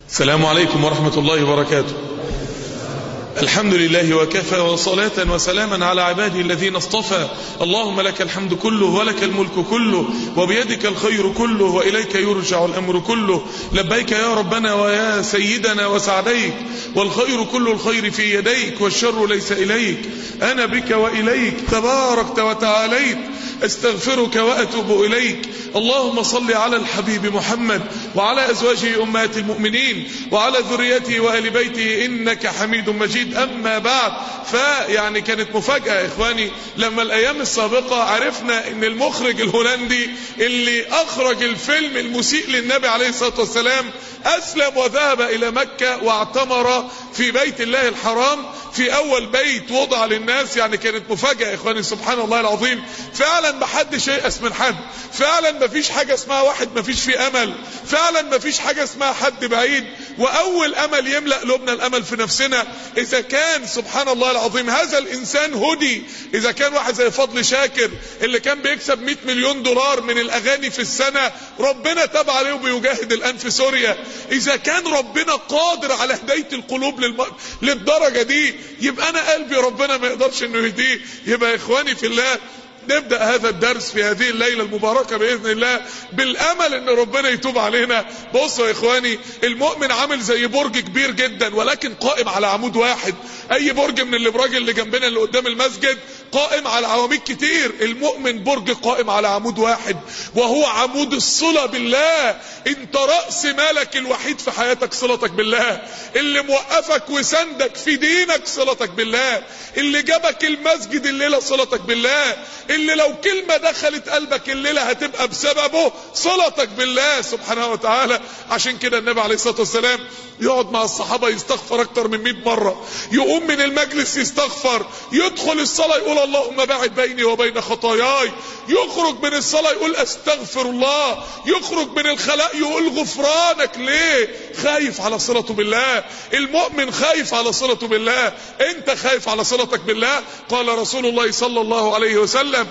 السلام عليكم ورحمة الله وبركاته الحمد لله وكفى وصلاة وسلاما على عباده الذين اصطفى اللهم لك الحمد كله ولك الملك كله وبيدك الخير كله وإليك يرجع الأمر كله لبيك يا ربنا ويا سيدنا وسعديك والخير كل الخير في يديك والشر ليس إليك أنا بك وإليك تباركت وتعاليت استغفرك وأتوب إليك اللهم صل على الحبيب محمد وعلى أزواجه أمهات المؤمنين وعلى ذريته وآل بيته إنك حميد مجيد أما بعد فيعني كانت مفاجأة يا إخواني لما الأيام السابقة عرفنا إن المخرج الهولندي اللي أخرج الفيلم المسيء للنبي عليه الصلاة والسلام أسلم وذهب إلى مكة واعتمر في بيت الله الحرام في أول بيت وضع للناس يعني كانت مفاجأة يا إخواني سبحان الله العظيم فعلا ما حدش ييأس من حد فعلا ما فيش حاجة اسمها واحد ما فيش فيه أمل فعلا ما فيش حاجة اسمها حد بعيد وأول أمل يملأ قلوبنا الأمل في نفسنا إذا كان سبحان الله العظيم هذا الإنسان هدي إذا كان واحد زي فضل شاكر اللي كان بيكسب 100 مليون دولار من الأغاني في السنة ربنا تاب عليه وبيجاهد الآن في سوريا إذا كان ربنا قادر على هداية القلوب للم... للدرجة دي يبقى أنا قلبي ربنا ما يقدرش إنه يهديه يبقى يا إخواني في الله نبدأ هذا الدرس في هذه الليلة المباركة بإذن الله بالأمل ان ربنا يتوب علينا بصوا يا إخواني المؤمن عامل زي برج كبير جدا ولكن قائم على عمود واحد أي برج من الابراج اللي جنبنا اللي قدام المسجد قائم على عواميد كتير المؤمن برج قائم على عمود واحد وهو عمود الصلة بالله انت رأس مالك الوحيد في حياتك صلتك بالله اللي موقفك وسندك في دينك صلتك بالله اللي جابك المسجد الليلة صلتك بالله اللي لو كلمة دخلت قلبك الليلة هتبقى بسببه صلتك بالله سبحانه وتعالى عشان كده النبي عليه الصلاة والسلام يقعد مع الصحابة يستغفر اكتر من 100 مرة يقوم من المجلس يستغفر يدخل الصلاة يقول اللهم باعد بيني وبين خطاياي يخرج من الصلاة يقول استغفر الله يخرج من الخلاء يقول غفرانك ليه خايف على صلته بالله المؤمن خايف على صلته بالله انت خايف على صلتك بالله قال رسول الله صلى الله عليه وسلم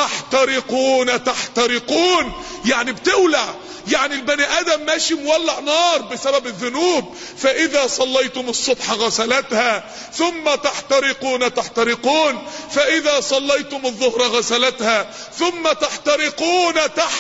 تحترقون تحترقون يعني بتولع يعني البني ادم ماشي مولع نار بسبب الذنوب فاذا صليتم الصبح غسلتها ثم تحترقون تحترقون فاذا صليتم الظهر غسلتها ثم تحترقون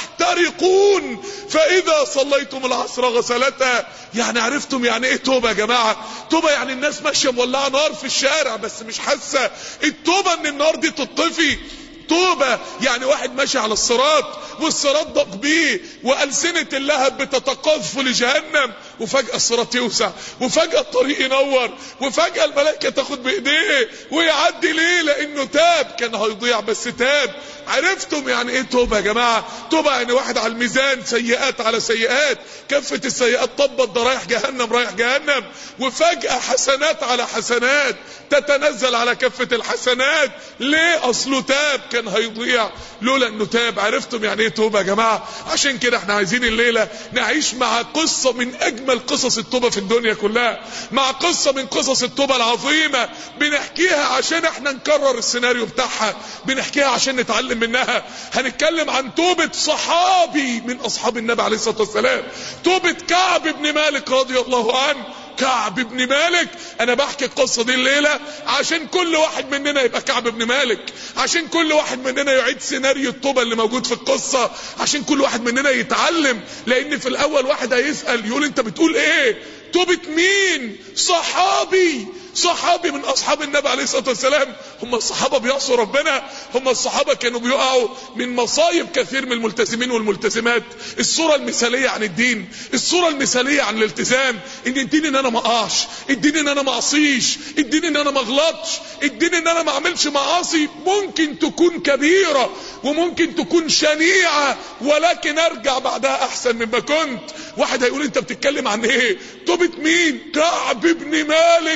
تحترقون فاذا صليتم العصر غسلتها يعني عرفتم يعني ايه توبه يا جماعه توبه يعني الناس ماشيه مولعه نار في الشارع بس مش حاسه التوبه ان النار دي تطفي توبة يعني واحد ماشي على الصراط والصراط ضاق بيه وألسنة اللهب بتتقاذف لجهنم وفجأة الصراط يوسع وفجأة الطريق ينور وفجأة الملائكة تاخد بإيديه ويعدي ليه لأنه تاب كان هيضيع بس تاب عرفتم يعني ايه توبة يا جماعة توبة يعني واحد على الميزان سيئات على سيئات كفة السيئات طبت ده رايح جهنم رايح جهنم وفجأة حسنات على حسنات تتنزل على كفة الحسنات ليه اصله تاب كان هيضيع لولا انه تاب عرفتم يعني ايه توبة يا جماعة عشان كده احنا عايزين الليلة نعيش مع قصة من اجمل قصص التوبة في الدنيا كلها مع قصة من قصص التوبة العظيمة بنحكيها عشان احنا نكرر السيناريو بتاعها بنحكيها عشان نتعلم منها هنتكلم عن توبة صحابي من اصحاب النبي عليه الصلاة والسلام توبة كعب بن مالك رضي الله عنه كعب بن مالك انا بحكي القصة دي الليلة عشان كل واحد مننا يبقى كعب بن مالك عشان كل واحد مننا يعيد سيناريو التوبة اللي موجود في القصة عشان كل واحد مننا يتعلم لان في الاول واحد هيسأل يقول انت بتقول ايه توبة مين صحابي صحابي من اصحاب النبي عليه الصلاه والسلام هم الصحابه بيعصوا ربنا هم الصحابه كانوا بيقعوا من مصايب كثير من الملتزمين والملتزمات الصوره المثاليه عن الدين الصوره المثاليه عن الالتزام ان الدين ان انا ما اقعش الدين ان انا ما اعصيش الدين ان انا ما اغلطش الدين ان انا ما اعملش معاصي ممكن تكون كبيره وممكن تكون شنيعه ولكن ارجع بعدها احسن مما كنت واحد هيقول انت بتتكلم عن ايه توبه مين كعب بن مالك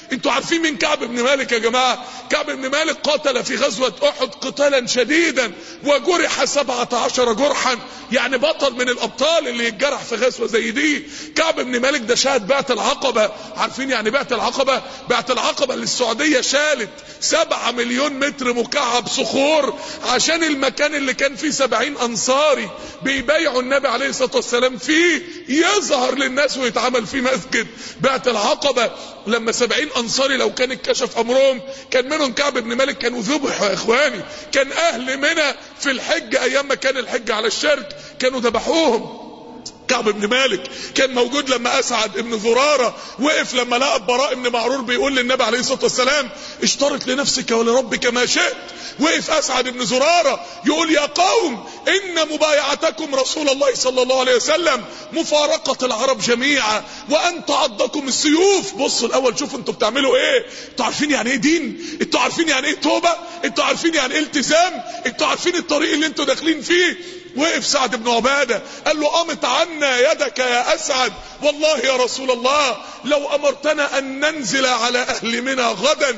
انتوا عارفين مين كعب بن مالك يا جماعة كعب بن مالك قاتل في غزوة احد قتالا شديدا وجرح سبعة عشر جرحا يعني بطل من الابطال اللي يتجرح في غزوة زي دي كعب بن مالك ده شاهد بعت العقبة عارفين يعني بعت العقبة بعت العقبة اللي السعودية شالت سبعة مليون متر مكعب صخور عشان المكان اللي كان فيه سبعين انصاري بيبايعوا النبي عليه الصلاة والسلام فيه يظهر للناس ويتعمل فيه مسجد بعت العقبة لما سبعين انصاري لو كان اتكشف امرهم كان منهم كعب بن مالك كانوا ذبحوا يا اخواني كان اهل منى في الحج ايام ما كان الحج على الشرك كانوا ذبحوهم كعب بن مالك كان موجود لما اسعد ابن زراره وقف لما لقى براء بن معرور بيقول للنبي عليه الصلاه والسلام اشترط لنفسك ولربك ما شئت وقف اسعد بن زراره يقول يا قوم ان مبايعتكم رسول الله صلى الله عليه وسلم مفارقه العرب جميعا وان تعضكم السيوف بصوا الاول شوفوا انتوا بتعملوا ايه انتوا عارفين يعني ايه دين انتوا عارفين يعني ايه توبه انتوا عارفين يعني ايه التزام انتوا عارفين الطريق اللي انتوا داخلين فيه وقف سعد بن عبادة قال له قامت عنا يدك يا أسعد والله يا رسول الله لو أمرتنا أن ننزل على أهل منى غدا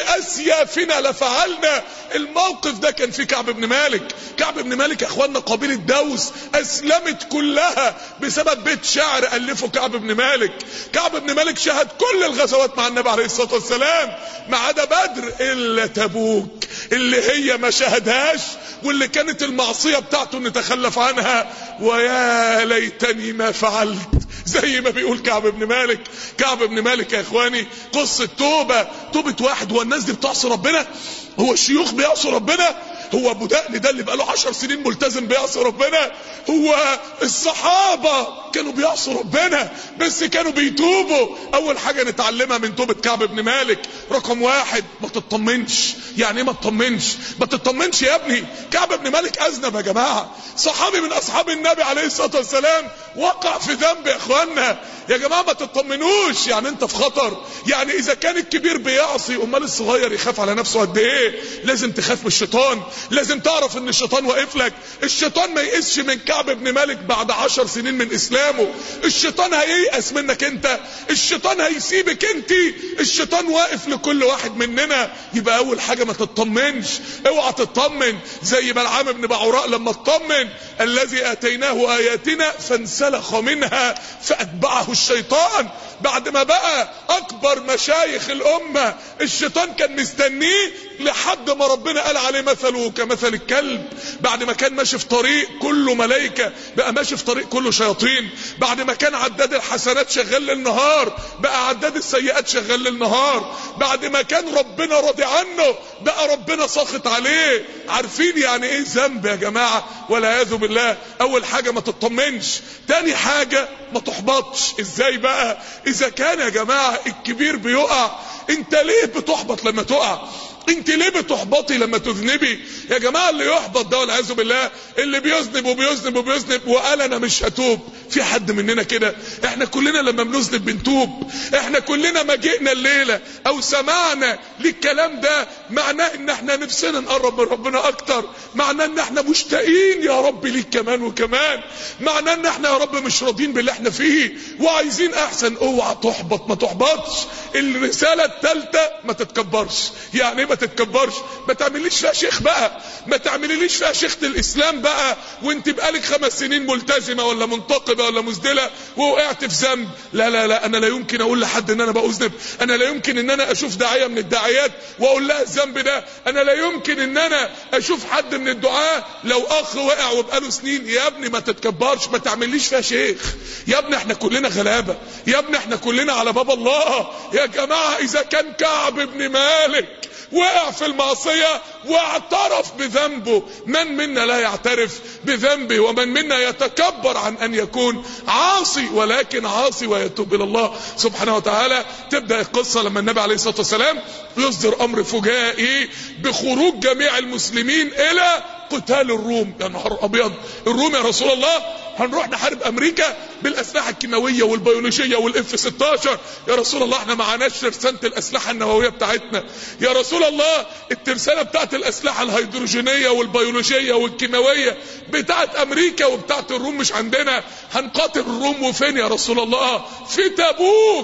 بأسيافنا لفعلنا الموقف ده كان في كعب بن مالك كعب بن مالك يا أخوانا قبيلة دوس أسلمت كلها بسبب بيت شعر ألفه كعب بن مالك كعب بن مالك شهد كل الغزوات مع النبي عليه الصلاة والسلام ما عدا بدر إلا تبوك اللي هي ما شهدهاش واللي كانت المعصية بتاعته ان تخلف عنها ويا ليتني ما فعلت زي ما بيقول كعب بن مالك كعب بن مالك يا اخواني قصة توبة توبة واحد هو الناس دي بتعصي ربنا هو الشيوخ بيعصوا ربنا هو ابو دقن ده اللي بقاله عشر سنين ملتزم بيعصي ربنا هو الصحابة كانوا بيعصوا ربنا بس كانوا بيتوبوا اول حاجة نتعلمها من توبة كعب بن مالك رقم واحد ما تطمنش يعني ايه ما تطمنش ما تطمنش يا ابني كعب بن مالك اذنب يا جماعة صحابي من اصحاب النبي عليه الصلاة والسلام وقع في ذنب يا اخوانا يا جماعة ما تطمنوش يعني انت في خطر يعني اذا كان الكبير بيعصي امال الصغير يخاف على نفسه قد ايه لازم تخاف من الشيطان لازم تعرف ان الشيطان واقف لك الشيطان ما يقسش من كعب بن مالك بعد عشر سنين من اسلامه الشيطان هييأس منك انت الشيطان هيسيبك انت الشيطان واقف لكل واحد مننا يبقى اول حاجة ما تطمنش اوعى تطمن زي بلعام بن بعوراء لما اطمن الذي اتيناه اياتنا فانسلخ منها فاتبعه الشيطان بعد ما بقى اكبر مشايخ الامة الشيطان كان مستنيه لحد ما ربنا قال عليه مثله كمثل الكلب بعد ما كان ماشي في طريق كله ملائكة بقى ماشي في طريق كله شياطين بعد ما كان عداد الحسنات شغال للنهار بقى عداد السيئات شغال للنهار بعد ما كان ربنا راضي عنه بقى ربنا ساخط عليه عارفين يعني ايه ذنب يا جماعة والعياذ بالله اول حاجة ما تطمنش تاني حاجة ما تحبطش ازاي بقى اذا كان يا جماعة الكبير بيقع انت ليه بتحبط لما تقع انت ليه بتحبطي لما تذنبي يا جماعة اللي يحبط ده والعياذ بالله اللي بيذنب وبيذنب وبيذنب وقال انا مش هتوب في حد مننا كده احنا كلنا لما بنذنب بنتوب احنا كلنا ما جئنا الليلة او سمعنا للكلام ده معناه ان احنا نفسنا نقرب من ربنا اكتر معناه ان احنا مشتاقين يا رب ليك كمان وكمان معناه ان احنا يا رب مش راضيين باللي احنا فيه وعايزين احسن اوعى تحبط ما تحبطش الرسالة الثالثة ما تتكبرش يعني ما تتكبرش ما تعمليش فيها شيخ بقى ما تعمليليش فيها شيخة الاسلام بقى وانت بقالك خمس سنين ملتزمة ولا منتقبة ولا مزدلة ووقعت في ذنب لا لا لا انا لا يمكن اقول لحد ان انا بأذنب انا لا يمكن ان انا اشوف داعية من الداعيات واقول لها الذنب ده انا لا يمكن ان انا اشوف حد من الدعاة لو اخ وقع وبقاله سنين يا ابني ما تتكبرش ما تعمليش فيها شيخ يا ابني احنا كلنا غلابة يا ابني احنا كلنا على باب الله يا جماعة اذا كان كعب بن مالك وقع في المعصية واعترف بذنبه من منا لا يعترف بذنبه ومن منا يتكبر عن ان يكون عاصي ولكن عاصي ويتوب الى الله سبحانه وتعالى تبدأ القصة لما النبي عليه الصلاة والسلام يصدر امر فجائي بخروج جميع المسلمين الى قتال الروم يا نهار ابيض الروم يا رسول الله هنروح نحارب امريكا بالاسلحه الكيماويه والبيولوجيه والاف 16 يا رسول الله احنا معناش ترسانه الاسلحه النوويه بتاعتنا يا رسول الله الترسانه بتاعت الاسلحه الهيدروجينيه والبيولوجيه والكيماويه بتاعت امريكا وبتاعت الروم مش عندنا هنقاتل الروم وفين يا رسول الله في تبوك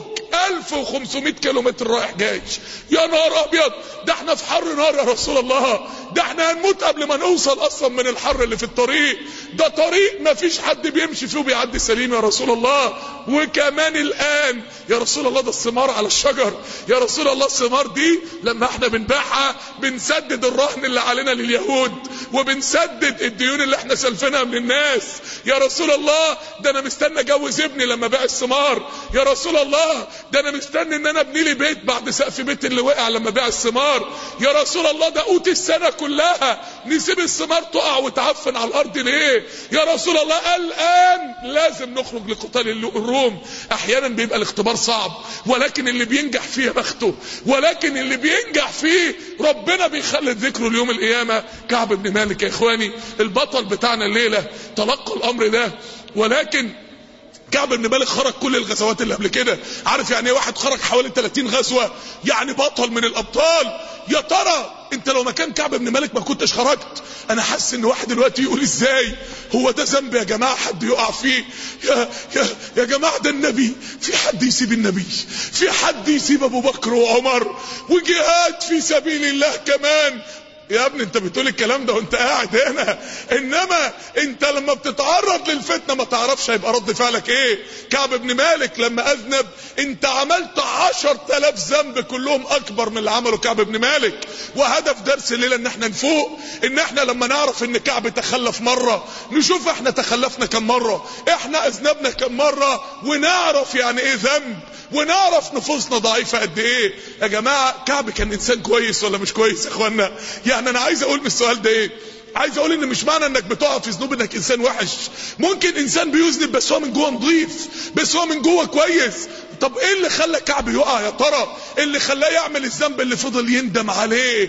1500 كيلومتر رايح جاي يا نهار ابيض ده احنا في حر نار يا رسول الله ده احنا هنموت قبل ما نوصل اصلا من الحر اللي في الطريق ده طريق ما فيش حد بيمشي فيه وبيعدي سليم يا رسول الله وكمان الان يا رسول الله ده الثمار على الشجر يا رسول الله الثمار دي لما احنا بنبيعها بنسدد الرهن اللي علينا لليهود وبنسدد الديون اللي احنا سلفينها من الناس يا رسول الله ده انا مستني اجوز ابني لما بيع الثمار يا رسول الله ده انا مستني ان انا ابني لي بيت بعد سقف بيت اللي وقع لما بيع الثمار يا رسول الله ده قوت السنه كلها نسيب الثمار تقع وتعفن على الارض ليه يا رسول الله الان لازم نخرج لقتال الروم احيانا بيبقى الاختبار صعب ولكن اللي بينجح فيه بخته ولكن اللي بينجح فيه ربنا بيخلد ذكره ليوم القيامه كعب بن مالك يا اخواني البطل بتاعنا الليله تلقى الامر ده ولكن كعب بن مالك خرج كل الغزوات اللي قبل كده عارف يعني ايه واحد خرج حوالي 30 غزوه يعني بطل من الابطال يا ترى انت لو مكان كعب بن مالك ما كنتش خرجت انا حاسس ان واحد دلوقتي يقول ازاي هو ده ذنب يا جماعه حد يقع فيه يا يا يا جماعه ده النبي في حد يسيب النبي في حد يسيب ابو بكر وعمر وجهاد في سبيل الله كمان يا ابني انت بتقول الكلام ده وانت قاعد هنا انما انت لما بتتعرض للفتنه ما تعرفش هيبقى رد فعلك ايه كعب بن مالك لما اذنب انت عملت عشر تلاف ذنب كلهم اكبر من اللي عمله كعب بن مالك وهدف درس الليله ان احنا نفوق ان احنا لما نعرف ان كعب تخلف مره نشوف احنا تخلفنا كم مره احنا اذنبنا كم مره ونعرف يعني ايه ذنب ونعرف نفوسنا ضعيفة قد ايه يا جماعة كعب كان انسان كويس ولا مش كويس يا اخوانا يعني انا عايز اقول من السؤال ده ايه عايز اقول ان مش معنى انك بتقع في ذنوب انك انسان وحش ممكن انسان بيذنب بس هو من جوه نظيف بس هو من جوه كويس طب ايه اللي خلى كعب يقع يا ترى اللي خلاه يعمل الذنب اللي فضل يندم عليه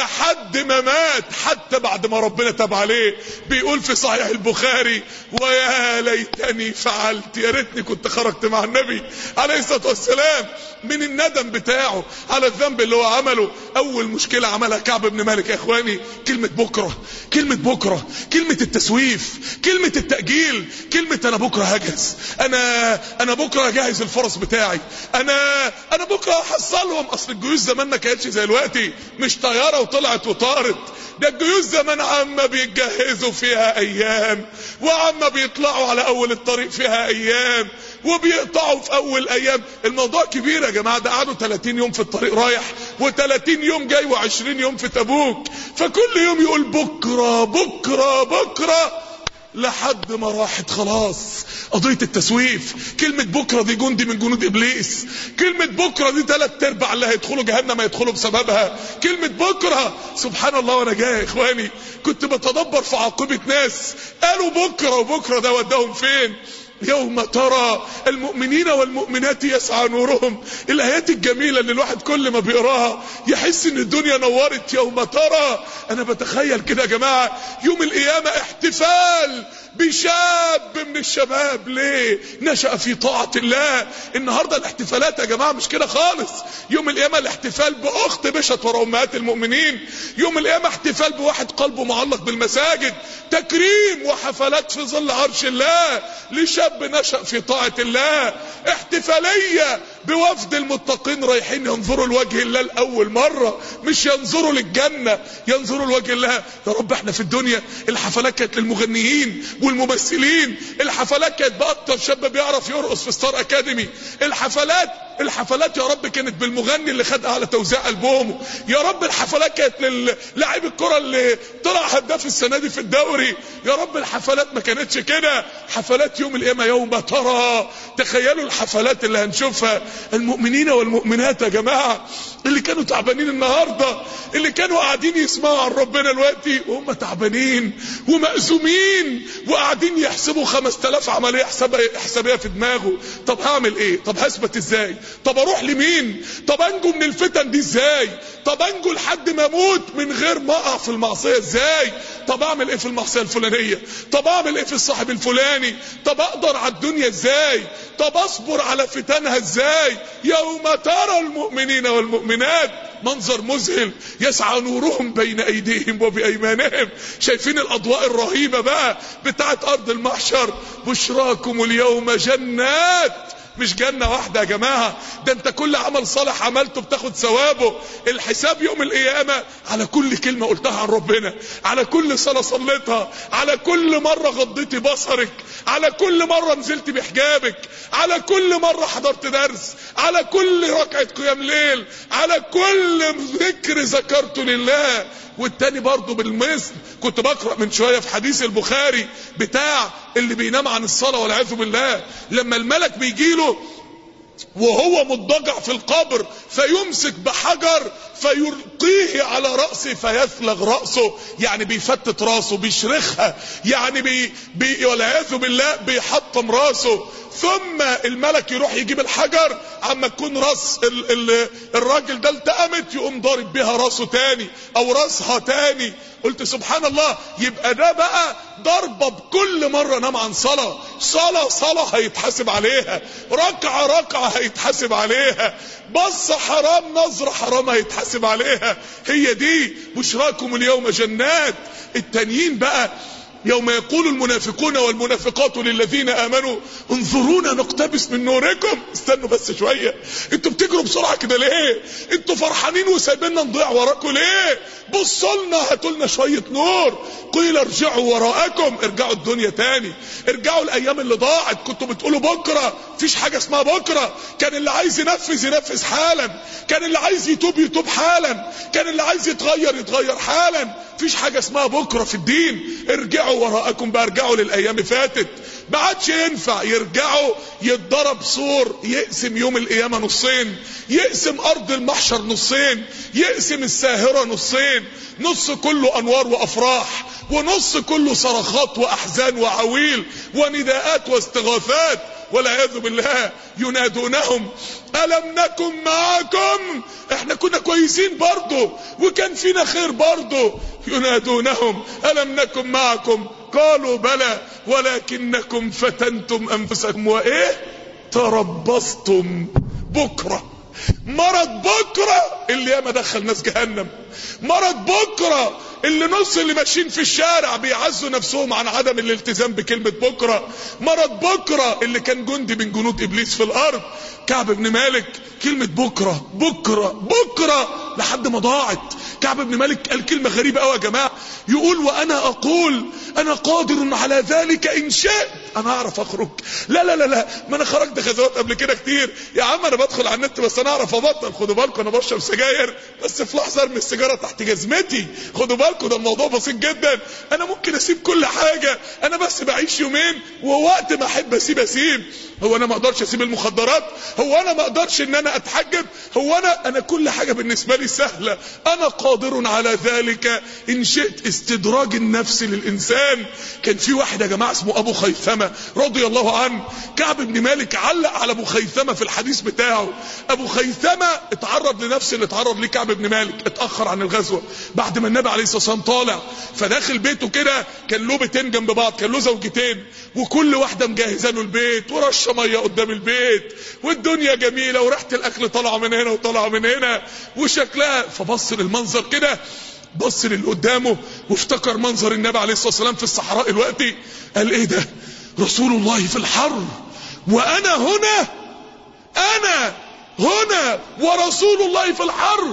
لحد ما مات حتى بعد ما ربنا تاب عليه بيقول في صحيح البخاري ويا ليتني فعلت يا ريتني كنت خرجت مع النبي عليه الصلاه والسلام من الندم بتاعه على الذنب اللي هو عمله اول مشكله عملها كعب بن مالك يا اخواني كلمه بكره كلمه بكره كلمه التسويف كلمه التاجيل كلمه انا بكره هجهز انا انا بكره هجهز الفرس بتاعي انا انا بكره هحصلهم اصل الجيوش زمان ما كانتش زي دلوقتي مش طياره وطلعت وطارت ده الجيوش زمان عما بيتجهزوا فيها ايام وعما بيطلعوا على اول الطريق فيها ايام وبيقطعوا في اول ايام الموضوع كبير يا جماعه ده قعدوا 30 يوم في الطريق رايح و30 يوم جاي و20 يوم في تبوك فكل يوم يقول بكره بكره بكره لحد ما راحت خلاص قضية التسويف كلمة بكرة دي جندي من جنود إبليس كلمة بكرة دي ثلاث أرباع اللي هيدخلوا جهنم هيدخلوا بسببها كلمة بكرة سبحان الله وأنا جاي يا إخواني كنت بتدبر في عاقبة ناس قالوا بكرة وبكرة ده وداهم فين يوم ترى المؤمنين والمؤمنات يسعى نورهم الايات الجميله اللي الواحد كل ما بيقراها يحس ان الدنيا نورت يوم ترى انا بتخيل كده يا جماعه يوم القيامه احتفال بشاب من الشباب ليه نشأ في طاعة الله النهاردة الاحتفالات يا جماعة مش كده خالص يوم القيامة الاحتفال بأخت بشت ورا أمهات المؤمنين يوم القيامة احتفال بواحد قلبه معلق بالمساجد تكريم وحفلات في ظل عرش الله لشاب نشأ في طاعة الله احتفالية بوفد المتقين رايحين ينظروا لوجه الله لأول مرة مش ينظروا للجنة ينظروا لوجه الله يا رب احنا في الدنيا الحفلات كانت للمغنيين والممثلين الحفلات كانت بأكتر شاب بيعرف يرقص في ستار أكاديمي الحفلات الحفلات يا رب كانت بالمغني اللي خد اعلى توزيع البومه يا رب الحفلات كانت للاعب الكره اللي طلع هداف السنه دي في الدوري يا رب الحفلات ما كانتش كده حفلات يوم القيامه يوم ترى تخيلوا الحفلات اللي هنشوفها المؤمنين والمؤمنات يا جماعه اللي كانوا تعبانين النهارده اللي كانوا قاعدين يسمعوا عن ربنا دلوقتي وهم تعبانين ومأزومين وقاعدين يحسبوا 5000 عمليه حسابيه حسابيه في دماغه طب هعمل ايه طب هثبت ازاي طب اروح لمين طب انجو من الفتن دي ازاي طب انجو لحد ما اموت من غير ما اقع في المعصيه ازاي طب اعمل ايه في المعصيه الفلانيه طب اعمل ايه في الصاحب الفلاني طب اقدر على الدنيا ازاي طب اصبر على فتنها ازاي يوم ترى المؤمنين والمؤمنات منظر مذهل يسعى نورهم بين ايديهم وبايمانهم شايفين الاضواء الرهيبه بقى بتاعت ارض المحشر بشراكم اليوم جنات مش جنة واحدة يا جماعة ده انت كل عمل صالح عملته بتاخد ثوابه الحساب يوم القيامة على كل كلمة قلتها عن ربنا على كل صلاة صليتها على كل مرة غضيتي بصرك على كل مرة نزلت بحجابك على كل مرة حضرت درس على كل ركعة قيام ليل على كل ذكر ذكرته لله والتاني برضه بالمثل كنت بقرأ من شوية في حديث البخاري بتاع اللي بينام عن الصلاة والعياذ بالله لما الملك بيجيله وهو مضجع في القبر فيمسك بحجر فيلقيه على رأسه فيثلغ رأسه يعني بيفتت رأسه بيشرخها يعني بي بي والعياذ بالله بيحطم رأسه ثم الملك يروح يجيب الحجر عما تكون راس ال ال الراجل ده التقمت يقوم ضارب بيها راسه تاني او راسها تاني قلت سبحان الله يبقى ده بقى ضربة بكل مرة نام عن صلاة صلاة صلاة هيتحاسب عليها ركعة ركعة هيتحاسب عليها بص حرام نظرة حرام هيتحاسب عليها هي دي بشراكم اليوم جنات التانيين بقى يوم يقول المنافقون والمنافقات للذين امنوا انظرونا نقتبس من نوركم استنوا بس شويه انتوا بتجروا بسرعه كده ليه انتوا فرحانين وسايبيننا نضيع وراكم ليه بصوا لنا هاتوا لنا شويه نور قيل ارجعوا وراءكم ارجعوا الدنيا تاني ارجعوا الايام اللي ضاعت كنتوا بتقولوا بكره مفيش حاجه اسمها بكره كان اللي عايز ينفذ ينفذ حالا كان اللي عايز يتوب يتوب حالا كان اللي عايز يتغير يتغير حالا مفيش حاجه اسمها بكره في الدين ارجعوا وراءكم بقى ارجعوا للايام فاتت ما عادش ينفع يرجعوا يتضرب سور يقسم يوم القيامة نصين يقسم ارض المحشر نصين يقسم الساهرة نصين نص كله انوار وافراح ونص كله صرخات واحزان وعويل ونداءات واستغاثات والعياذ بالله ينادونهم ألم نكن معكم احنا كنا كويسين برضه وكان فينا خير برضه ينادونهم ألم نكن معكم قالوا بلى ولكنكم فتنتم أنفسكم وإيه تربصتم بكرة مرض بكرة اللي ياما دخل ناس جهنم مرض بكرة اللي نص اللي ماشيين في الشارع بيعزوا نفسهم عن عدم الالتزام بكلمة بكرة مرض بكرة اللي كان جندي من جنود ابليس في الارض كعب بن مالك كلمة بكرة بكرة بكرة لحد ما ضاعت كعب بن مالك قال كلمة غريبة قوي يا جماعة يقول وانا اقول انا قادر على ذلك ان شئت انا اعرف اخرج لا لا لا لا ما انا خرجت غزوات قبل كده كتير يا عم انا بدخل على النت بس انا اعرف ابطل خدوا بالكم انا بشرب سجاير بس في لحظه ارمي السيجاره تحت جزمتي خدوا بالكم ده الموضوع بسيط جدا انا ممكن اسيب كل حاجه انا بس بعيش يومين ووقت ما احب اسيب اسيب هو انا ما اقدرش اسيب المخدرات هو انا ما اقدرش ان انا اتحجب هو انا انا كل حاجه بالنسبه لي سهله انا قادر على ذلك ان شئت استدراج النفس للانسان كان في واحد يا جماعه اسمه ابو خيثمه رضي الله عنه كعب بن مالك علق على ابو خيثمه في الحديث بتاعه ابو خيثمه اتعرض لنفس اللي اتعرض ليه كعب بن مالك اتاخر عن الغزوه بعد ما النبي عليه الصلاه والسلام طالع فداخل بيته كده كان له بيتين جنب بعض كان له زوجتين وكل واحده مجهزه له البيت ورشه ميه قدام البيت والدنيا جميله وريحه الاكل طالعه من هنا وطالعه من هنا وشكلها فبص للمنظر كده بص للي قدامه وافتكر منظر النبي عليه الصلاه والسلام في الصحراء الوقتي قال ايه ده رسول الله في الحر وانا هنا انا هنا ورسول الله في الحر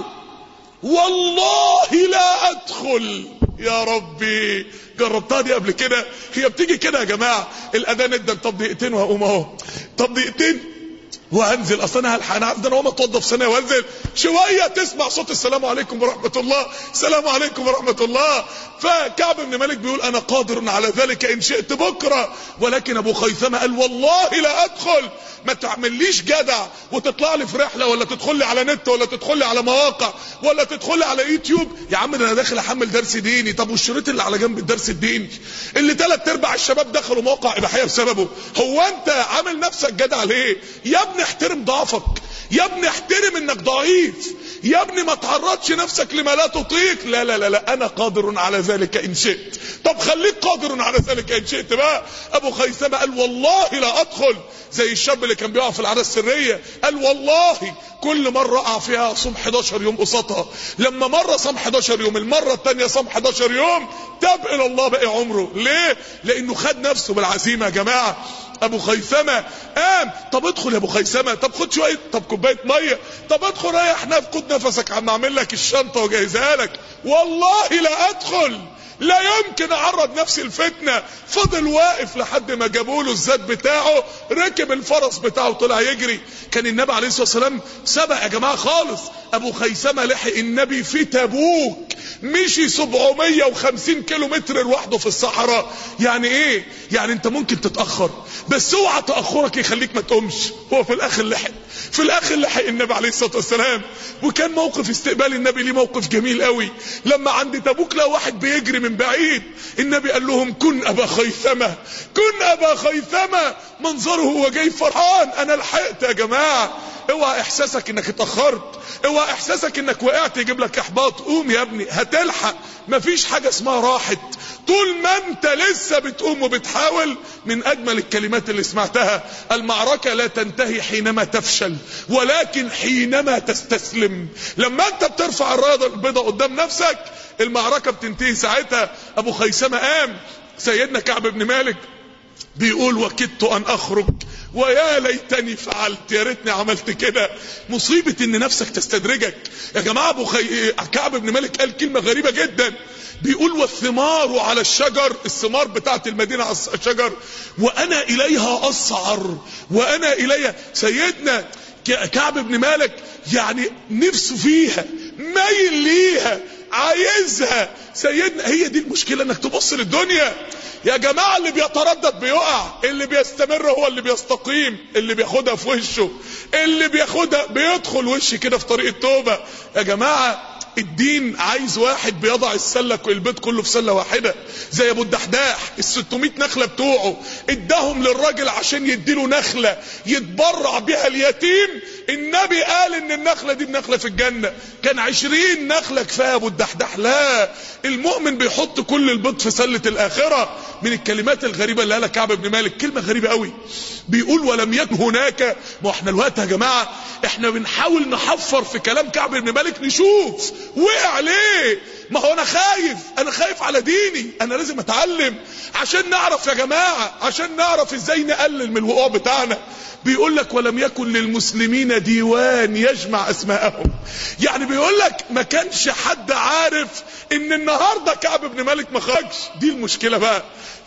والله لا ادخل يا ربي جربتها دي قبل كده هي بتيجي كده يا جماعه الاذان ادى طب دقيقتين وهقوم اهو طب دقيقتين وهنزل اصل انا هلحق انا عارف ده انا هقوم اتوضى في ثانيه وانزل شويه تسمع صوت السلام عليكم ورحمه الله السلام عليكم ورحمه الله فكعب بن مالك بيقول انا قادر على ذلك ان شئت بكره ولكن ابو خيثمه قال والله لا ادخل ما تعمليش جدع وتطلع لي في رحله ولا تدخل لي على نت ولا تدخل لي على مواقع ولا تدخل لي على يوتيوب يا عم ده انا داخل احمل درس ديني طب والشريط اللي على جنب الدرس الديني اللي ثلاث ارباع الشباب دخلوا مواقع اباحيه بسببه هو انت عامل نفسك جدع ليه يا ابني احترم ضعفك يا ابني احترم انك ضعيف يا ابني ما تعرضش نفسك لما لا تطيق لا لا لا لا انا قادر على ذلك ان شئت طب خليك قادر على ذلك ان شئت بقى ابو خيثمه قال والله لا ادخل زي الشاب اللي كان بيقع في العاده السريه قال والله كل مره اقع فيها صوم 11 يوم قصادها لما مره صام 11 يوم المره الثانيه صام 11 يوم تاب الى الله باقي عمره ليه لانه خد نفسه بالعزيمه يا جماعه ابو خيثمة قام طب ادخل يا ابو خيثمة طب خد شوية طب كوباية مية طب ادخل ريح نفس خد نفسك عم اعمل لك الشنطة وجهزها لك والله لا ادخل لا يمكن اعرض نفسي الفتنة فضل واقف لحد ما جابوا له الزاد بتاعه ركب الفرس بتاعه طلع يجري كان النبي عليه الصلاة والسلام سبق يا جماعة خالص ابو خيثمة لحق النبي في تبوك مشي 750 كيلو متر لوحده في الصحراء يعني ايه يعني انت ممكن تتأخر بس اوعى تأخرك يخليك ما تقومش هو في الاخر لحق في الاخر لحق النبي عليه الصلاة والسلام وكان موقف استقبال النبي ليه موقف جميل قوي لما عند تبوك لقى واحد بيجري من بعيد النبي قال لهم كن ابا خيثمة كن ابا خيثمة منظره هو جاي فرحان انا لحقت يا جماعة اوعى احساسك انك اتاخرت اوعى احساسك انك وقعت يجيب لك احباط قوم يا ابني هتلحق مفيش حاجه اسمها راحت طول ما انت لسه بتقوم وبتحاول من اجمل الكلمات اللي سمعتها المعركه لا تنتهي حينما تفشل ولكن حينما تستسلم لما انت بترفع الرايه البيضاء قدام نفسك المعركه بتنتهي ساعتها ابو خيثمه قام سيدنا كعب بن مالك بيقول وكدت ان اخرج ويا ليتني فعلت يا ريتني عملت كده مصيبة ان نفسك تستدرجك يا جماعة ابو خي... كعب بن مالك قال كلمة غريبة جدا بيقول والثمار على الشجر الثمار بتاعت المدينة على الشجر وانا اليها اسعر وانا اليها سيدنا كعب بن مالك يعني نفسه فيها مايل ليها عايزها سيدنا هي دي المشكلة انك تبص للدنيا يا جماعة اللي بيتردد بيقع اللي بيستمر هو اللي بيستقيم اللي بياخدها في وشه اللي بياخدها بيدخل وش كده في طريق التوبة يا جماعة الدين عايز واحد بيضع السلة البيت كله في سلة واحدة زي ابو الدحداح ال 600 نخلة بتوعه اداهم للراجل عشان يديله نخلة يتبرع بها اليتيم النبي قال ان النخلة دي بنخلة في الجنة كان عشرين نخلة كفاية ابو الدحداح لا المؤمن بيحط كل البيض في سلة الاخرة من الكلمات الغريبة اللي قالها كعب بن مالك كلمة غريبة قوي بيقول ولم يكن هناك ما احنا الوقت يا جماعة احنا بنحاول نحفر في كلام كعب بن مالك نشوف وقع ليه ما هو انا خايف انا خايف على ديني انا لازم اتعلم عشان نعرف يا جماعة عشان نعرف ازاي نقلل من الوقوع بتاعنا بيقول لك ولم يكن للمسلمين ديوان يجمع اسماءهم يعني بيقول لك ما كانش حد عارف ان النهارده كعب بن مالك ما خرجش دي المشكله بقى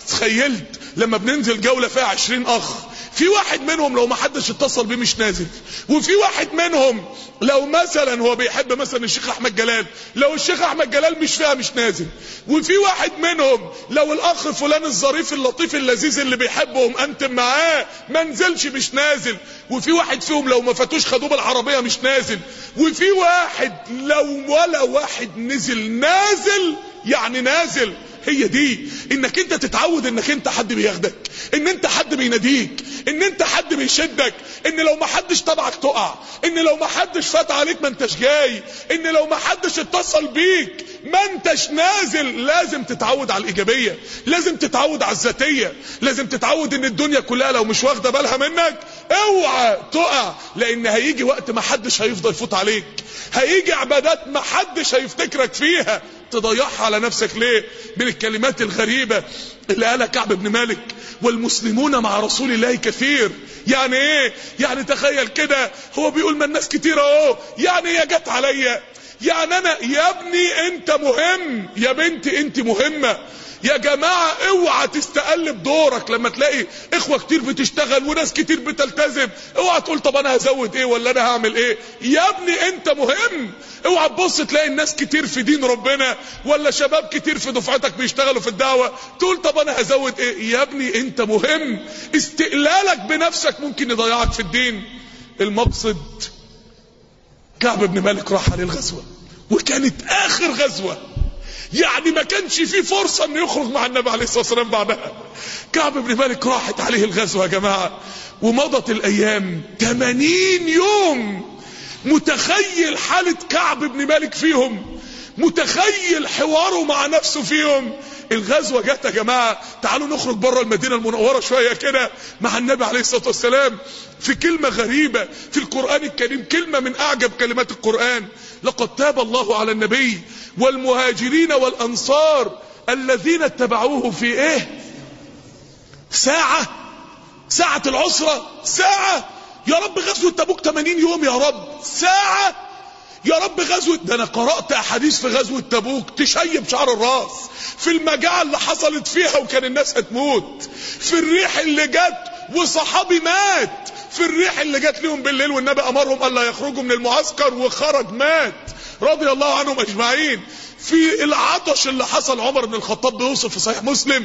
تخيلت لما بننزل جوله فيها عشرين اخ في واحد منهم لو ما حدش اتصل بيه مش نازل وفي واحد منهم لو مثلا هو بيحب مثلا الشيخ احمد جلال لو الشيخ احمد جلال مش فيها مش نازل وفي واحد منهم لو الاخ فلان الظريف اللطيف اللذيذ اللي بيحبهم انتم معاه ما نزلش مش نازل وفي واحد فيهم لو ما فاتوش خدوه بالعربيه مش نازل وفي واحد لو ولا واحد نزل نازل يعني نازل هي دي انك انت تتعود انك انت حد بياخدك ان انت حد بيناديك ان انت حد بيشدك ان لو ما حدش تبعك تقع ان لو ما حدش فات عليك ما انتش جاي ان لو ما حدش اتصل بيك ما انتش نازل لازم تتعود على الايجابية لازم تتعود على الذاتية لازم تتعود ان الدنيا كلها لو مش واخدة بالها منك اوعى تقع لان هيجي وقت ما حدش هيفضل يفوت عليك هيجي عبادات ما حدش هيفتكرك فيها تضيعها على نفسك ليه من الكلمات الغريبة اللي قالها كعب بن مالك والمسلمون مع رسول الله كثير يعني ايه يعني تخيل كده هو بيقول ما الناس كتير اهو يعني هي جت عليا يعني انا يا ابني انت مهم يا بنتي انت مهمة يا جماعة اوعى تستقلب دورك لما تلاقي اخوة كتير بتشتغل وناس كتير بتلتزم اوعى تقول طب انا هزود ايه ولا انا هعمل ايه يا ابني انت مهم اوعى تبص تلاقي الناس كتير في دين ربنا ولا شباب كتير في دفعتك بيشتغلوا في الدعوة تقول طب انا هزود ايه يا ابني انت مهم استقلالك بنفسك ممكن يضيعك في الدين المقصد كعب بن مالك راح عليه الغزوة وكانت اخر غزوة يعني ما كانش فيه فرصة انه يخرج مع النبي عليه الصلاة والسلام بعدها كعب بن مالك راحت عليه الغزوة يا جماعة ومضت الايام 80 يوم متخيل حالة كعب بن مالك فيهم متخيل حواره مع نفسه فيهم الغزوة جت يا جماعة تعالوا نخرج بره المدينة المنورة شوية كده مع النبي عليه الصلاة والسلام في كلمة غريبة في القرآن الكريم كلمة من أعجب كلمات القرآن لقد تاب الله على النبي والمهاجرين والأنصار الذين اتبعوه في إيه ساعة ساعة العسرة ساعة يا رب غزوة تبوك 80 يوم يا رب ساعة يا رب غزوة ده انا قرأت احاديث في غزوة تبوك تشيب شعر الراس في المجاعة اللي حصلت فيها وكان الناس هتموت في الريح اللي جت وصحابي مات في الريح اللي جت لهم بالليل والنبي امرهم الا يخرجوا من المعسكر وخرج مات رضي الله عنهم اجمعين في العطش اللي حصل عمر بن الخطاب بيوصف في صحيح مسلم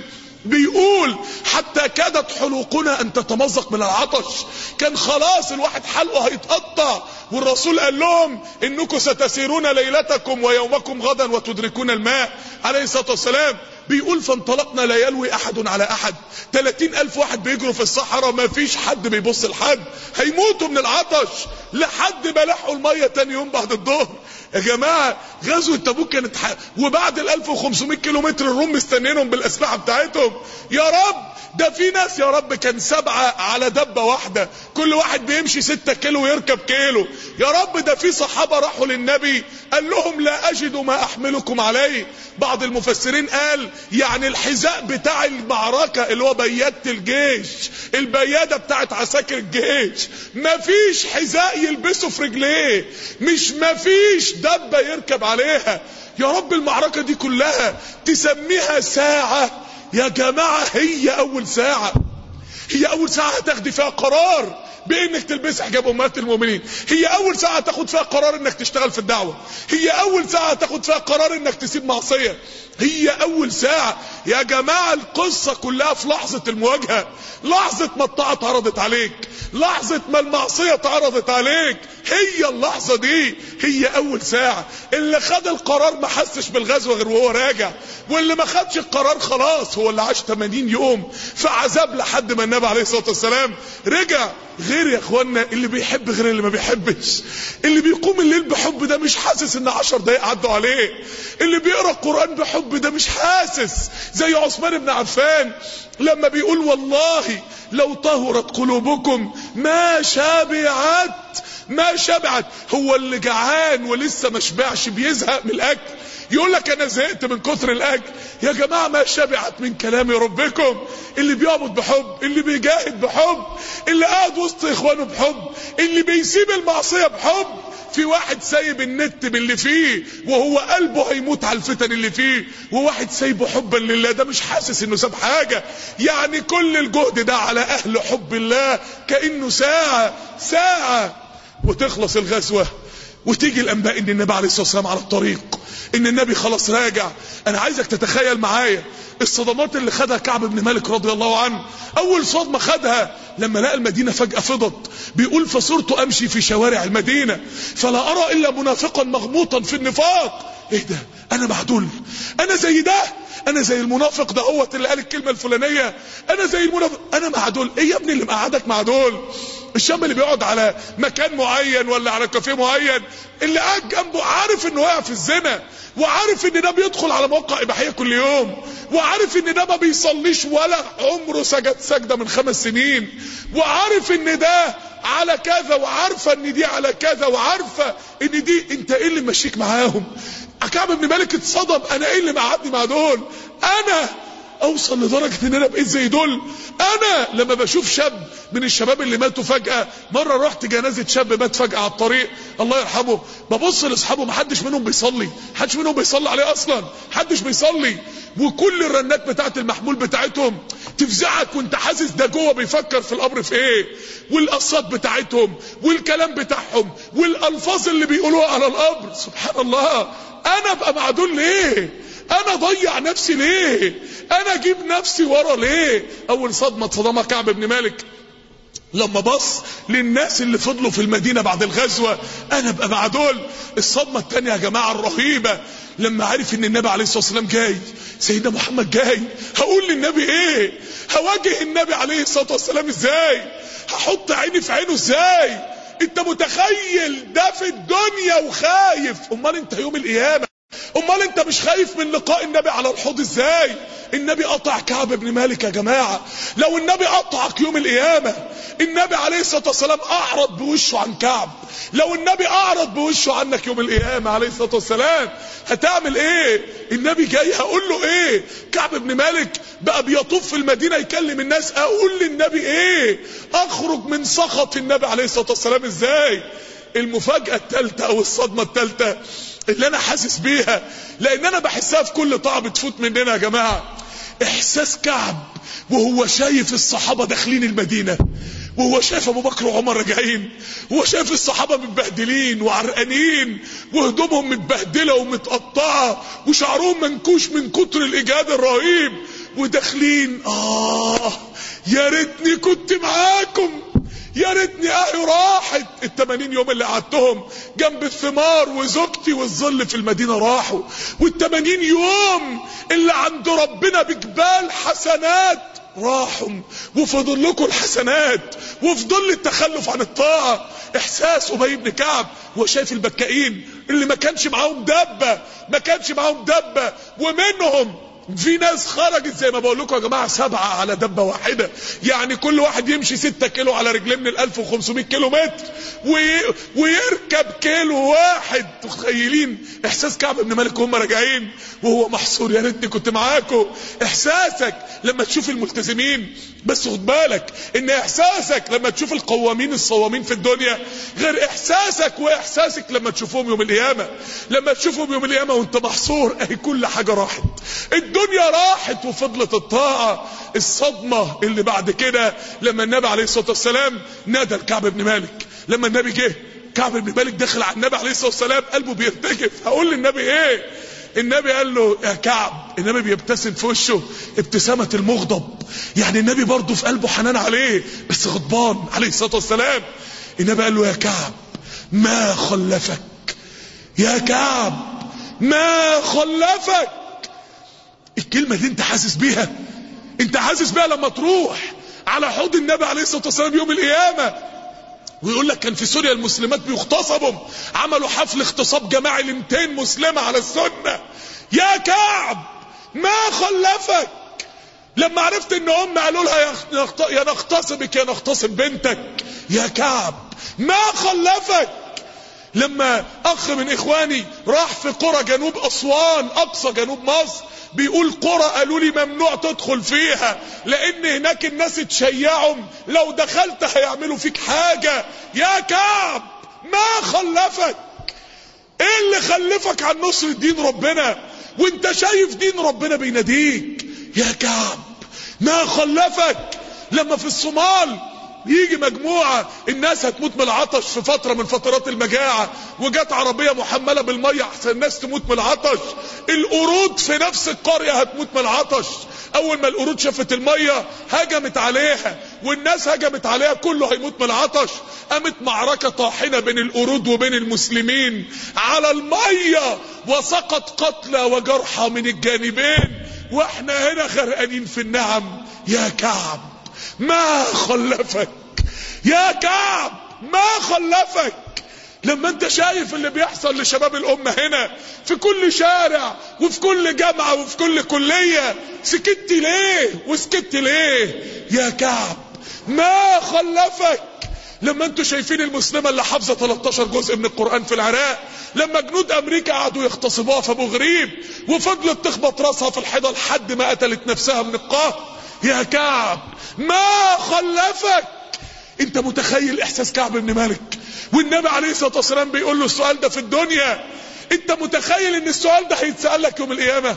بيقول حتى كادت حلوقنا ان تتمزق من العطش كان خلاص الواحد حلقه هيتقطع والرسول قال لهم انكم ستسيرون ليلتكم ويومكم غدا وتدركون الماء عليه الصلاه والسلام بيقول فانطلقنا لا يلوي احد على احد 30 الف واحد بيجروا في الصحراء ما فيش حد بيبص لحد هيموتوا من العطش لحد ما لحقوا الميه تاني يوم بعد الظهر يا جماعه غزوه تبوك كانت ح... وبعد ال 1500 كيلو متر الروم مستنينهم بالاسلحه بتاعتهم يا رب ده في ناس يا رب كان سبعة على دبة واحدة كل واحد بيمشي ستة كيلو ويركب كيلو يا رب ده في صحابة راحوا للنبي قال لهم لا أجد ما أحملكم عليه بعض المفسرين قال يعني الحذاء بتاع المعركة اللي هو بيادة الجيش البيادة بتاعت عساكر الجيش مفيش حذاء يلبسه في رجليه مش مفيش دبة يركب عليها يا رب المعركة دي كلها تسميها ساعة يا جماعة هي أول ساعة هي أول ساعة هتاخدي فيها قرار بانك تلبس حجاب امهات المؤمنين هي اول ساعه تاخد فيها قرار انك تشتغل في الدعوه هي اول ساعه تاخد فيها قرار انك تسيب معصيه هي اول ساعه يا جماعه القصه كلها في لحظه المواجهه لحظه ما الطاعه اتعرضت عليك لحظه ما المعصيه اتعرضت عليك هي اللحظه دي هي اول ساعه اللي خد القرار ما حسش بالغزوه غير وهو راجع واللي ما خدش القرار خلاص هو اللي عاش 80 يوم في عذاب لحد ما النبي عليه الصلاه والسلام رجع غير يا اخوانا اللي بيحب غير اللي ما بيحبش اللي بيقوم الليل بحب ده مش حاسس ان عشر دقايق عدوا عليه اللي بيقرا القران بحب ده مش حاسس زي عثمان بن عفان لما بيقول والله لو طهرت قلوبكم ما شبعت ما شبعت هو اللي جعان ولسه ما شبعش بيزهق من الاكل يقول لك انا زهقت من كتر الاكل يا جماعه ما شبعت من كلام ربكم اللي بيعبد بحب اللي بيجاهد بحب اللي قاعد وسط اخوانه بحب اللي بيسيب المعصيه بحب في واحد سايب النت باللي فيه وهو قلبه هيموت على الفتن اللي فيه وواحد سايبه حبا لله ده مش حاسس انه ساب حاجه يعني كل الجهد ده على اهل حب الله كانه ساعه ساعه وتخلص الغزوه وتيجي الانباء ان النبي عليه الصلاه والسلام على الطريق ان النبي خلاص راجع انا عايزك تتخيل معايا الصدمات اللي خدها كعب بن مالك رضي الله عنه اول صدمه خدها لما لقى المدينه فجاه فضت بيقول فصرت امشي في شوارع المدينه فلا ارى الا منافقا مغموطا في النفاق ايه ده انا معدول انا زي ده انا زي المنافق ده هو اللي قال الكلمه الفلانيه انا زي المنافق انا مع دول ايه يا ابني اللي مقعدك مع دول الشاب اللي بيقعد على مكان معين ولا على كافيه معين اللي قاعد جنبه عارف انه واقع في الزنا وعارف ان ده بيدخل على موقع اباحيه كل يوم وعارف ان ده ما بيصليش ولا عمره سجد سجده من خمس سنين وعارف ان ده على كذا وعارفه ان دي على كذا وعارفه ان دي انت ايه اللي ماشيك معاهم كعب بن مالك اتصدم انا ايه اللي مقعدني مع دول انا اوصل لدرجة ان انا بقيت زي دول انا لما بشوف شاب من الشباب اللي ماتوا فجأة مرة رحت جنازة شاب مات فجأة على الطريق الله يرحمه ببص لاصحابه محدش منهم بيصلي محدش منهم بيصلي عليه اصلا محدش بيصلي وكل الرنات بتاعت المحمول بتاعتهم تفزعك وانت حاسس ده جوه بيفكر في القبر في ايه والقصات بتاعتهم والكلام بتاعهم والالفاظ اللي بيقولوها على القبر سبحان الله انا ابقى مع دول ليه انا ضيع نفسي ليه انا اجيب نفسي ورا ليه اول صدمة صدمة كعب بن مالك لما بص للناس اللي فضلوا في المدينة بعد الغزوة انا ابقى مع دول الصدمة التانية يا جماعة الرهيبة لما عرف ان النبي عليه الصلاة والسلام جاي سيدنا محمد جاي هقول للنبي ايه هواجه النبي عليه الصلاة والسلام ازاي هحط عيني في عينه ازاي انت متخيل ده في الدنيا وخايف امال انت يوم القيامة امال انت مش خايف من لقاء النبي على الحوض ازاي النبي قطع كعب بن مالك يا جماعة لو النبي قطعك يوم القيامة النبي عليه الصلاة والسلام اعرض بوشه عن كعب لو النبي اعرض بوشه عنك يوم القيامة عليه الصلاة والسلام هتعمل ايه النبي جاي هقول له ايه كعب بن مالك بقى بيطوف في المدينة يكلم الناس اقول للنبي ايه اخرج من سخط النبي عليه الصلاة والسلام ازاي المفاجأة التالتة او الصدمة التالتة اللي انا حاسس بيها لان انا بحسها في كل طاعة بتفوت مننا يا جماعة احساس كعب وهو شايف الصحابة داخلين المدينة وهو شايف ابو بكر وعمر راجعين وهو شايف الصحابة متبهدلين وعرقانين وهدومهم متبهدلة ومتقطعة وشعرهم منكوش من كتر الاجهاد الرهيب وداخلين اه يا ريتني كنت معاكم يا ريتني اهي راحت ال 80 يوم اللي قعدتهم جنب الثمار وزوجتي والظل في المدينه راحوا وال 80 يوم اللي عند ربنا بجبال حسنات راحوا وفضل لكم الحسنات وفضل التخلف عن الطاعه احساس ابي بن كعب وشايف البكائين اللي ما كانش معاهم دبه ما كانش معاهم دبه ومنهم في ناس خرجت زي ما بقول لكم يا جماعه سبعه على دبه واحده يعني كل واحد يمشي 6 كيلو على رجليه من ال 1500 كيلو متر وي... ويركب كيلو واحد متخيلين احساس كعب بن مالك وهم راجعين وهو محصور يا ريتني كنت معاكم احساسك لما تشوف الملتزمين بس خد بالك ان احساسك لما تشوف القوامين الصوامين في الدنيا غير احساسك واحساسك لما تشوفهم يوم القيامه لما تشوفهم يوم القيامه وانت محصور اهي كل حاجه راحت الدنيا راحت وفضلت الطاعة الصدمة اللي بعد كده لما النبي عليه الصلاة والسلام نادى الكعب بن مالك لما النبي جه كعب بن مالك دخل على النبي عليه الصلاة والسلام قلبه بيرتجف هقول للنبي ايه النبي قال له يا كعب النبي بيبتسم في وشه ابتسامة المغضب يعني النبي برضه في قلبه حنان عليه بس غضبان عليه الصلاة والسلام النبي قال له يا كعب ما خلفك يا كعب ما خلفك الكلمة دي انت حاسس بيها انت حاسس بيها لما تروح على حوض النبي عليه الصلاة والسلام يوم القيامة ويقول لك كان في سوريا المسلمات بيغتصبوا عملوا حفل اغتصاب جماعي ل 200 مسلمة على السنة يا كعب ما خلفك لما عرفت ان هم قالوا لها يا نغتصبك يا نغتصب بنتك يا كعب ما خلفك لما اخ من اخواني راح في قرى جنوب اسوان اقصى جنوب مصر بيقول قرى قالوا لي ممنوع تدخل فيها لان هناك الناس اتشيعوا لو دخلت هيعملوا فيك حاجة يا كعب ما خلفك ايه اللي خلفك عن نصر دين ربنا وانت شايف دين ربنا بيناديك يا كعب ما خلفك لما في الصومال يجي مجموعة الناس هتموت من العطش في فترة من فترات المجاعة وجت عربية محملة بالمية احسن الناس تموت من العطش القرود في نفس القرية هتموت من العطش اول ما القرود شافت المية هجمت عليها والناس هجمت عليها كله هيموت من العطش قامت معركة طاحنة بين القرود وبين المسلمين على المية وسقط قتلى وجرحى من الجانبين واحنا هنا غرقانين في النعم يا كعب ما خلفك يا كعب ما خلفك لما انت شايف اللي بيحصل لشباب الامة هنا في كل شارع وفي كل جامعة وفي كل كلية سكت ليه وسكت ليه يا كعب ما خلفك لما انتوا شايفين المسلمة اللي حافظة 13 جزء من القرآن في العراق لما جنود امريكا قعدوا يغتصبوها في ابو غريب وفضلت تخبط راسها في الحيطة لحد ما قتلت نفسها من القهر يا كعب ما خلفك انت متخيل احساس كعب بن مالك والنبي عليه الصلاة والسلام بيقول له السؤال ده في الدنيا انت متخيل ان السؤال ده هيتسأل لك يوم القيامة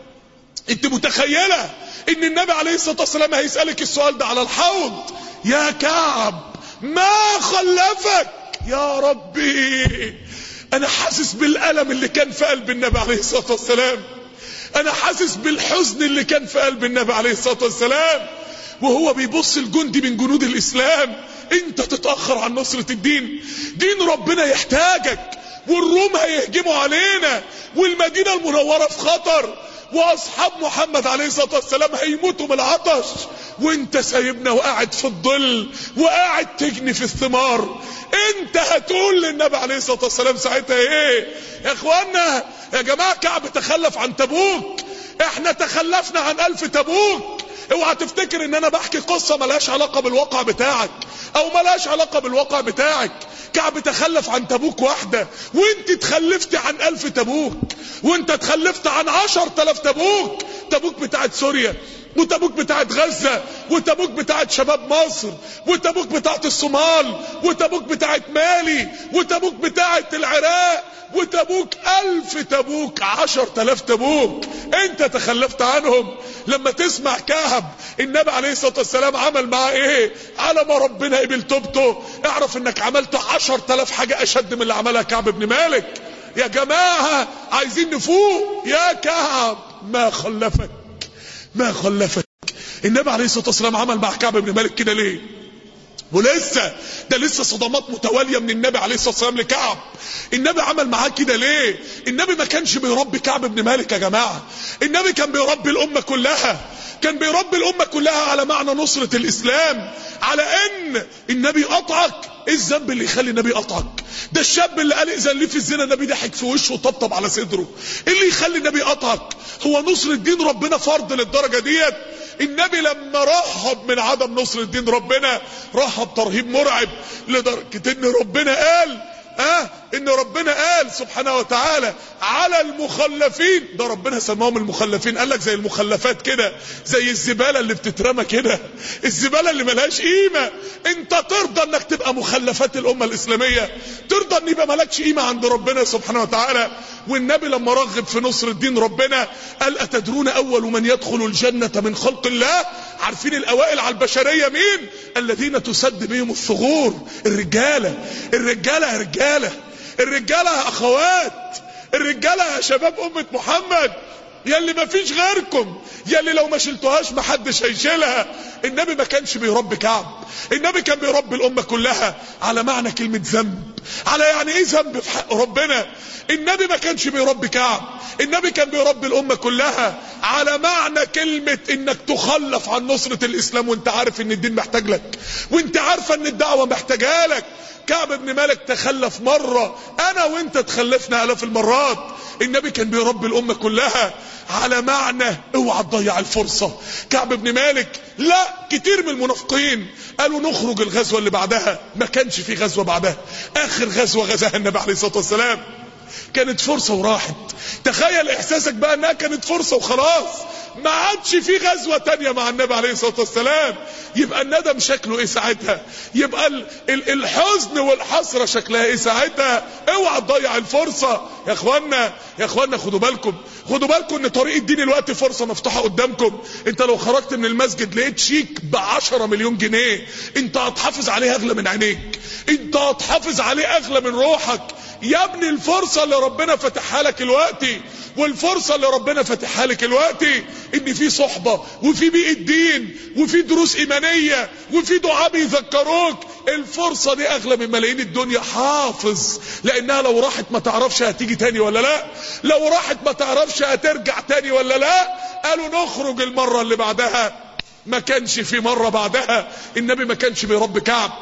انت متخيلة ان النبي عليه الصلاة والسلام هيسألك السؤال ده على الحوض يا كعب ما خلفك يا ربي انا حاسس بالالم اللي كان في قلب النبي عليه الصلاة والسلام انا حاسس بالحزن اللي كان في قلب النبي عليه الصلاة والسلام وهو بيبص الجندي من جنود الاسلام انت تتأخر عن نصرة الدين دين ربنا يحتاجك والروم هيهجموا علينا والمدينة المنورة في خطر واصحاب محمد عليه الصلاة والسلام هيموتوا من العطش وانت سايبنا وقاعد في الظل وقاعد تجني في الثمار انت هتقول للنبي عليه الصلاة والسلام ساعتها ايه يا اخوانا يا جماعة كعب تخلف عن تبوك احنا تخلفنا عن الف تبوك اوعى تفتكر ان انا بحكي قصة ملهاش علاقة بالواقع بتاعك او ملهاش علاقة بالواقع بتاعك كعب تخلف عن تبوك واحدة وانت تخلفت عن الف تبوك وانت تخلفت عن عشر تلاف تبوك تبوك بتاعت سوريا وتبوك بتاعت غزة وتبوك بتاعت شباب مصر وتبوك بتاعت الصومال وتبوك بتاعت مالي وتبوك بتاعت العراق وتبوك ألف تبوك عشر تلاف تبوك انت تخلفت عنهم لما تسمع كهب النبي عليه الصلاة والسلام عمل معاه ايه على ما ربنا قبل توبته اعرف انك عملت عشر تلاف حاجة اشد من اللي عملها كعب بن مالك يا جماعة عايزين نفوق يا كعب ما خلفك ما خلفك النبي عليه الصلاة والسلام عمل مع كعب بن مالك كده ليه ولسه ده لسه صدمات متوالية من النبي عليه الصلاة والسلام لكعب النبي عمل معاه كده ليه النبي ما كانش بيربي كعب بن مالك يا جماعة النبي كان بيربي الأمة كلها كان بيربي الأمة كلها على معنى نصرة الإسلام على أن النبي قطعك ايه الذنب اللي يخلي النبي يقطعك ده الشاب اللي قال اذن ليه في الزنا النبي ضحك في وشه وطبطب على صدره ايه اللي يخلي النبي يقطعك هو نصر الدين ربنا فرض للدرجه ديت النبي لما رهب من عدم نصر الدين ربنا رهب ترهيب مرعب لدرجه ان ربنا قال اه ان ربنا قال سبحانه وتعالى على المخلفين ده ربنا سماهم المخلفين قال لك زي المخلفات كده زي الزباله اللي بتترمى كده الزباله اللي ملهاش قيمه انت ترضى انك تبقى مخلفات الامه الاسلاميه ترضى ان يبقى مالكش قيمه عند ربنا سبحانه وتعالى والنبي لما رغب في نصر الدين ربنا قال اتدرون اول من يدخل الجنه من خلق الله عارفين الاوائل على البشريه مين الذين تسد بهم الثغور الرجاله الرجاله يا رجاله الرجاله يا اخوات الرجاله يا شباب امه محمد يلي ما فيش غيركم يلي لو ما شلتوهاش ما حدش هيشيلها النبي ما كانش بيربي كعب النبي كان بيربي الامه كلها على معنى كلمه ذنب على يعني ايه ذنب في حق ربنا النبي ما كانش بيربي كعب النبي كان بيربي الامه كلها على معنى كلمه انك تخلف عن نصره الاسلام وانت عارف ان الدين محتاج لك وانت عارفه ان الدعوه محتاجه لك كعب بن مالك تخلف مرة انا وانت تخلفنا الاف المرات النبي كان بيربي الامة كلها على معنى اوعى تضيع الفرصة كعب بن مالك لا كتير من المنافقين قالوا نخرج الغزوة اللي بعدها ما كانش في غزوة بعدها اخر غزوة غزاها النبي عليه الصلاة والسلام كانت فرصة وراحت تخيل احساسك بقى انها كانت فرصة وخلاص ما عادش في غزوة تانية مع النبي عليه الصلاة والسلام يبقى الندم شكله ايه ساعتها يبقى ال ال الحزن والحسرة شكلها ايه ساعتها اوعى تضيع الفرصة يا اخوانا يا اخوانا خدوا بالكم خدوا بالكم ان طريق الدين الوقت فرصة مفتوحة قدامكم انت لو خرجت من المسجد لقيت شيك بعشرة مليون جنيه انت هتحافظ عليه اغلى من عينيك انت هتحافظ عليه اغلى من روحك يا ابني الفرصة اللي ربنا فتحها لك الوقتي والفرصة اللي ربنا فتحها لك الوقتي ان في صحبة وفي بيئة دين وفي دروس ايمانية وفي دعاء بيذكروك الفرصة دي اغلى من ملايين الدنيا حافظ لانها لو راحت ما تعرفش هتيجي تاني ولا لا لو راحت ما تعرفش هترجع تاني ولا لا قالوا نخرج المرة اللي بعدها ما كانش في مرة بعدها النبي ما كانش بيربي كعب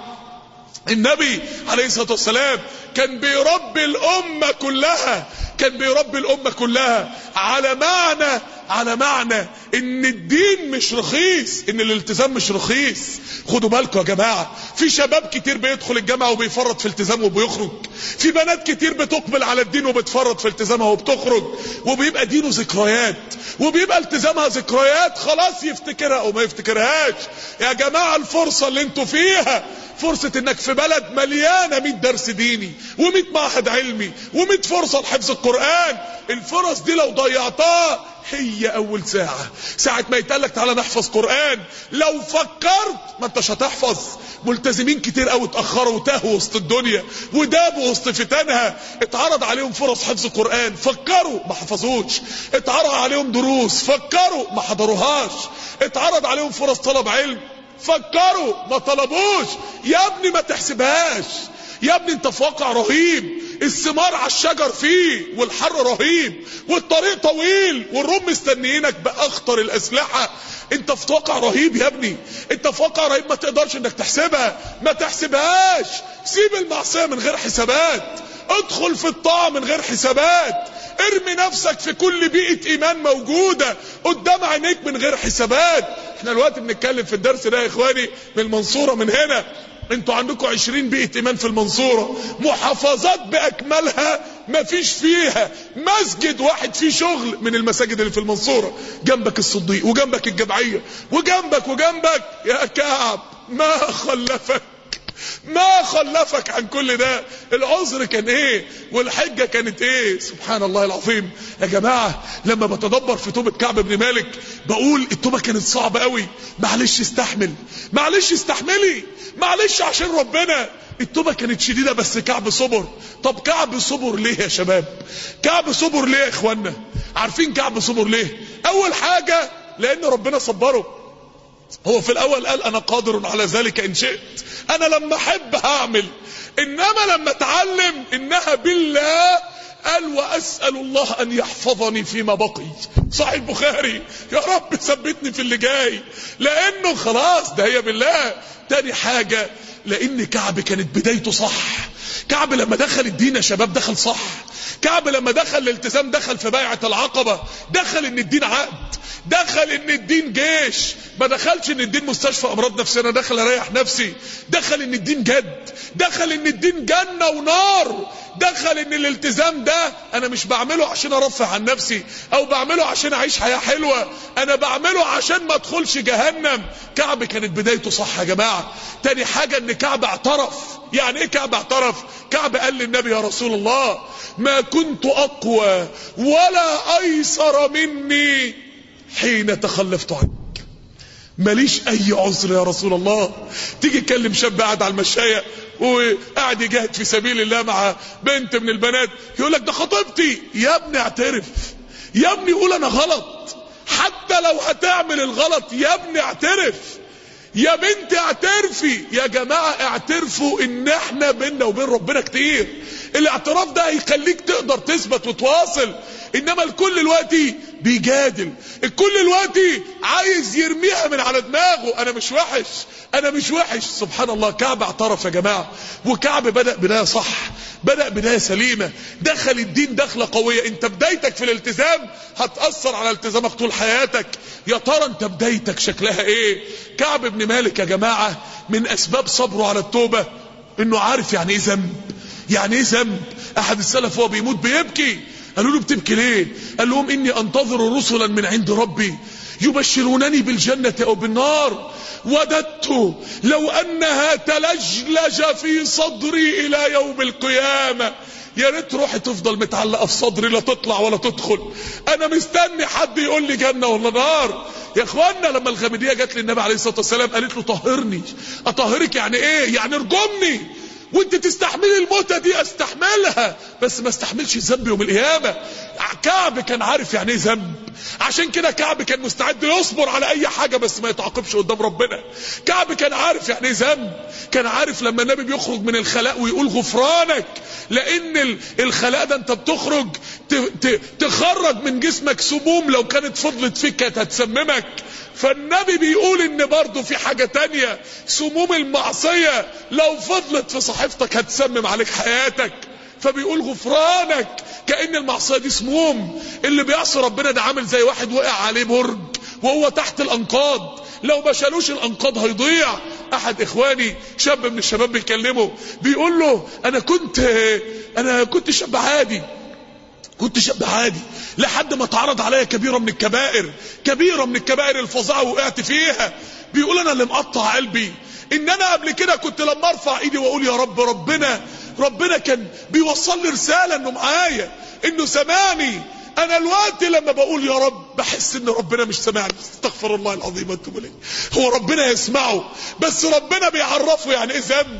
النبي عليه الصلاة والسلام كان بيربي الأمة كلها كان بيربي الأمة كلها على معنى على معنى ان الدين مش رخيص ان الالتزام مش رخيص خدوا بالكم يا جماعة في شباب كتير بيدخل الجامعة وبيفرط في التزامه وبيخرج في بنات كتير بتقبل على الدين وبتفرط في التزامها وبتخرج وبيبقى دينه ذكريات وبيبقى التزامها ذكريات خلاص يفتكرها او ما يفتكرهاش يا جماعة الفرصة اللي انتوا فيها فرصة انك في بلد مليانة 100 درس ديني و100 معهد علمي و100 فرصة لحفظ القرآن الفرص دي لو ضيعتها هي اول ساعة ساعة ما يتقالك تعالى نحفظ قرآن لو فكرت ما انتش هتحفظ ملتزمين كتير قوي اتأخروا وتاهوا وسط الدنيا ودابوا وسط فتنها اتعرض عليهم فرص حفظ قرآن فكروا ما حفظوش اتعرض عليهم دروس فكروا ما حضروهاش اتعرض عليهم فرص طلب علم فكروا ما طلبوش يا ابني ما تحسبهاش يا ابني انت في واقع رهيب الثمار على الشجر فيه والحر رهيب والطريق طويل والروم مستنيينك باخطر الاسلحه انت في واقع رهيب يا ابني انت في واقع رهيب ما تقدرش انك تحسبها ما تحسبهاش سيب المعصيه من غير حسابات ادخل في الطاعه من غير حسابات ارمي نفسك في كل بيئه ايمان موجوده قدام عينيك من غير حسابات احنا دلوقتي بنتكلم في الدرس ده يا اخواني من المنصوره من هنا انتوا عندكم عشرين بيئة ايمان في المنصورة محافظات باكملها مفيش فيها مسجد واحد فيه شغل من المساجد اللي في المنصورة جنبك الصديق وجنبك الجمعية وجنبك وجنبك يا كعب ما خلفك ما خلفك عن كل ده العذر كان ايه والحجة كانت ايه سبحان الله العظيم يا جماعة لما بتدبر في توبة كعب بن مالك بقول التوبة كانت صعبة قوي معلش استحمل معلش استحملي معلش عشان ربنا التوبة كانت شديدة بس كعب صبر طب كعب صبر ليه يا شباب كعب صبر ليه يا اخوانا عارفين كعب صبر ليه اول حاجة لان ربنا صبره هو في الاول قال انا قادر على ذلك ان شئت انا لما احب هعمل انما لما اتعلم انها بالله قال واسال الله ان يحفظني فيما بقي صحيح البخاري يا رب ثبتني في اللي جاي لانه خلاص ده هي بالله تاني حاجه لان كعب كانت بدايته صح كعب لما دخل الدين يا شباب دخل صح كعب لما دخل الالتزام دخل في بيعه العقبه دخل ان الدين عقد دخل ان الدين جيش ما دخلش ان الدين مستشفى امراض نفسيه انا داخل اريح نفسي دخل ان الدين جد دخل ان الدين جنه ونار دخل ان الالتزام ده انا مش بعمله عشان ارفه عن نفسي او بعمله عشان اعيش حياه حلوه انا بعمله عشان ما ادخلش جهنم كعب كانت بدايته صح يا جماعه تاني حاجه ان كعب اعترف يعني ايه كعب اعترف كعب قال للنبي يا رسول الله ما كنت اقوى ولا ايسر مني حين تخلفت عنك ماليش اي عذر يا رسول الله تيجي تكلم شاب قاعد على المشاية وقاعد يجاهد في سبيل الله مع بنت من البنات يقول لك ده خطيبتي يا ابني اعترف يا ابني قول انا غلط حتى لو هتعمل الغلط يا ابني اعترف يا بنت اعترفي يا جماعة اعترفوا ان احنا بينا وبين ربنا كتير الاعتراف ده هيخليك تقدر تثبت وتواصل انما الكل دلوقتي بيجادل الكل دلوقتي عايز يرميها من على دماغه انا مش وحش انا مش وحش سبحان الله كعب اعترف يا جماعة وكعب بدأ بداية صح بدأ بداية سليمة دخل الدين دخلة قوية انت بدايتك في الالتزام هتأثر على التزامك طول حياتك يا ترى انت بدايتك شكلها ايه كعب بن مالك يا جماعة من اسباب صبره على التوبة انه عارف يعني ايه ذنب يعني ايه ذنب احد السلف وهو بيموت بيبكي قالوا له بتبكي ليه قال لهم اني انتظر رسلا من عند ربي يبشرونني بالجنة او بالنار وددت لو انها تلجلج في صدري الى يوم القيامة يا ريت روحي تفضل متعلقة في صدري لا تطلع ولا تدخل انا مستني حد يقول لي جنة ولا نار يا اخوانا لما الغامدية جت للنبي عليه الصلاة والسلام قالت له طهرني اطهرك يعني ايه يعني ارجمني وانت تستحملي الموتة دي استحملها بس ما استحملش الذنب يوم القيامة كعب كان عارف يعني ايه ذنب عشان كده كعب كان مستعد يصبر على اي حاجة بس ما يتعاقبش قدام ربنا كعب كان عارف يعني ايه ذنب كان عارف لما النبي بيخرج من الخلاء ويقول غفرانك لان الخلاء ده انت بتخرج تخرج من جسمك سموم لو كانت فضلت فيك كانت هتسممك فالنبي بيقول ان برضه في حاجة تانية سموم المعصية لو فضلت في صحيفتك هتسمم عليك حياتك فبيقول غفرانك كأن المعصية دي سموم اللي بيعصي ربنا ده عامل زي واحد وقع عليه برج وهو تحت الانقاض لو ما شالوش الانقاض هيضيع احد اخواني شاب من الشباب بيكلمه بيقول له انا كنت انا كنت شاب عادي كنت شاب عادي لحد ما اتعرض عليا كبيرة من الكبائر كبيرة من الكبائر الفظيعة وقعت فيها بيقول انا اللي مقطع قلبي ان انا قبل كده كنت لما ارفع ايدي واقول يا رب ربنا ربنا كان بيوصل لي رسالة انه معايا انه سمعني انا الوقت لما بقول يا رب بحس ان ربنا مش سامعني استغفر الله العظيم واتوب اليه هو ربنا يسمعه بس ربنا بيعرفه يعني ايه ذنب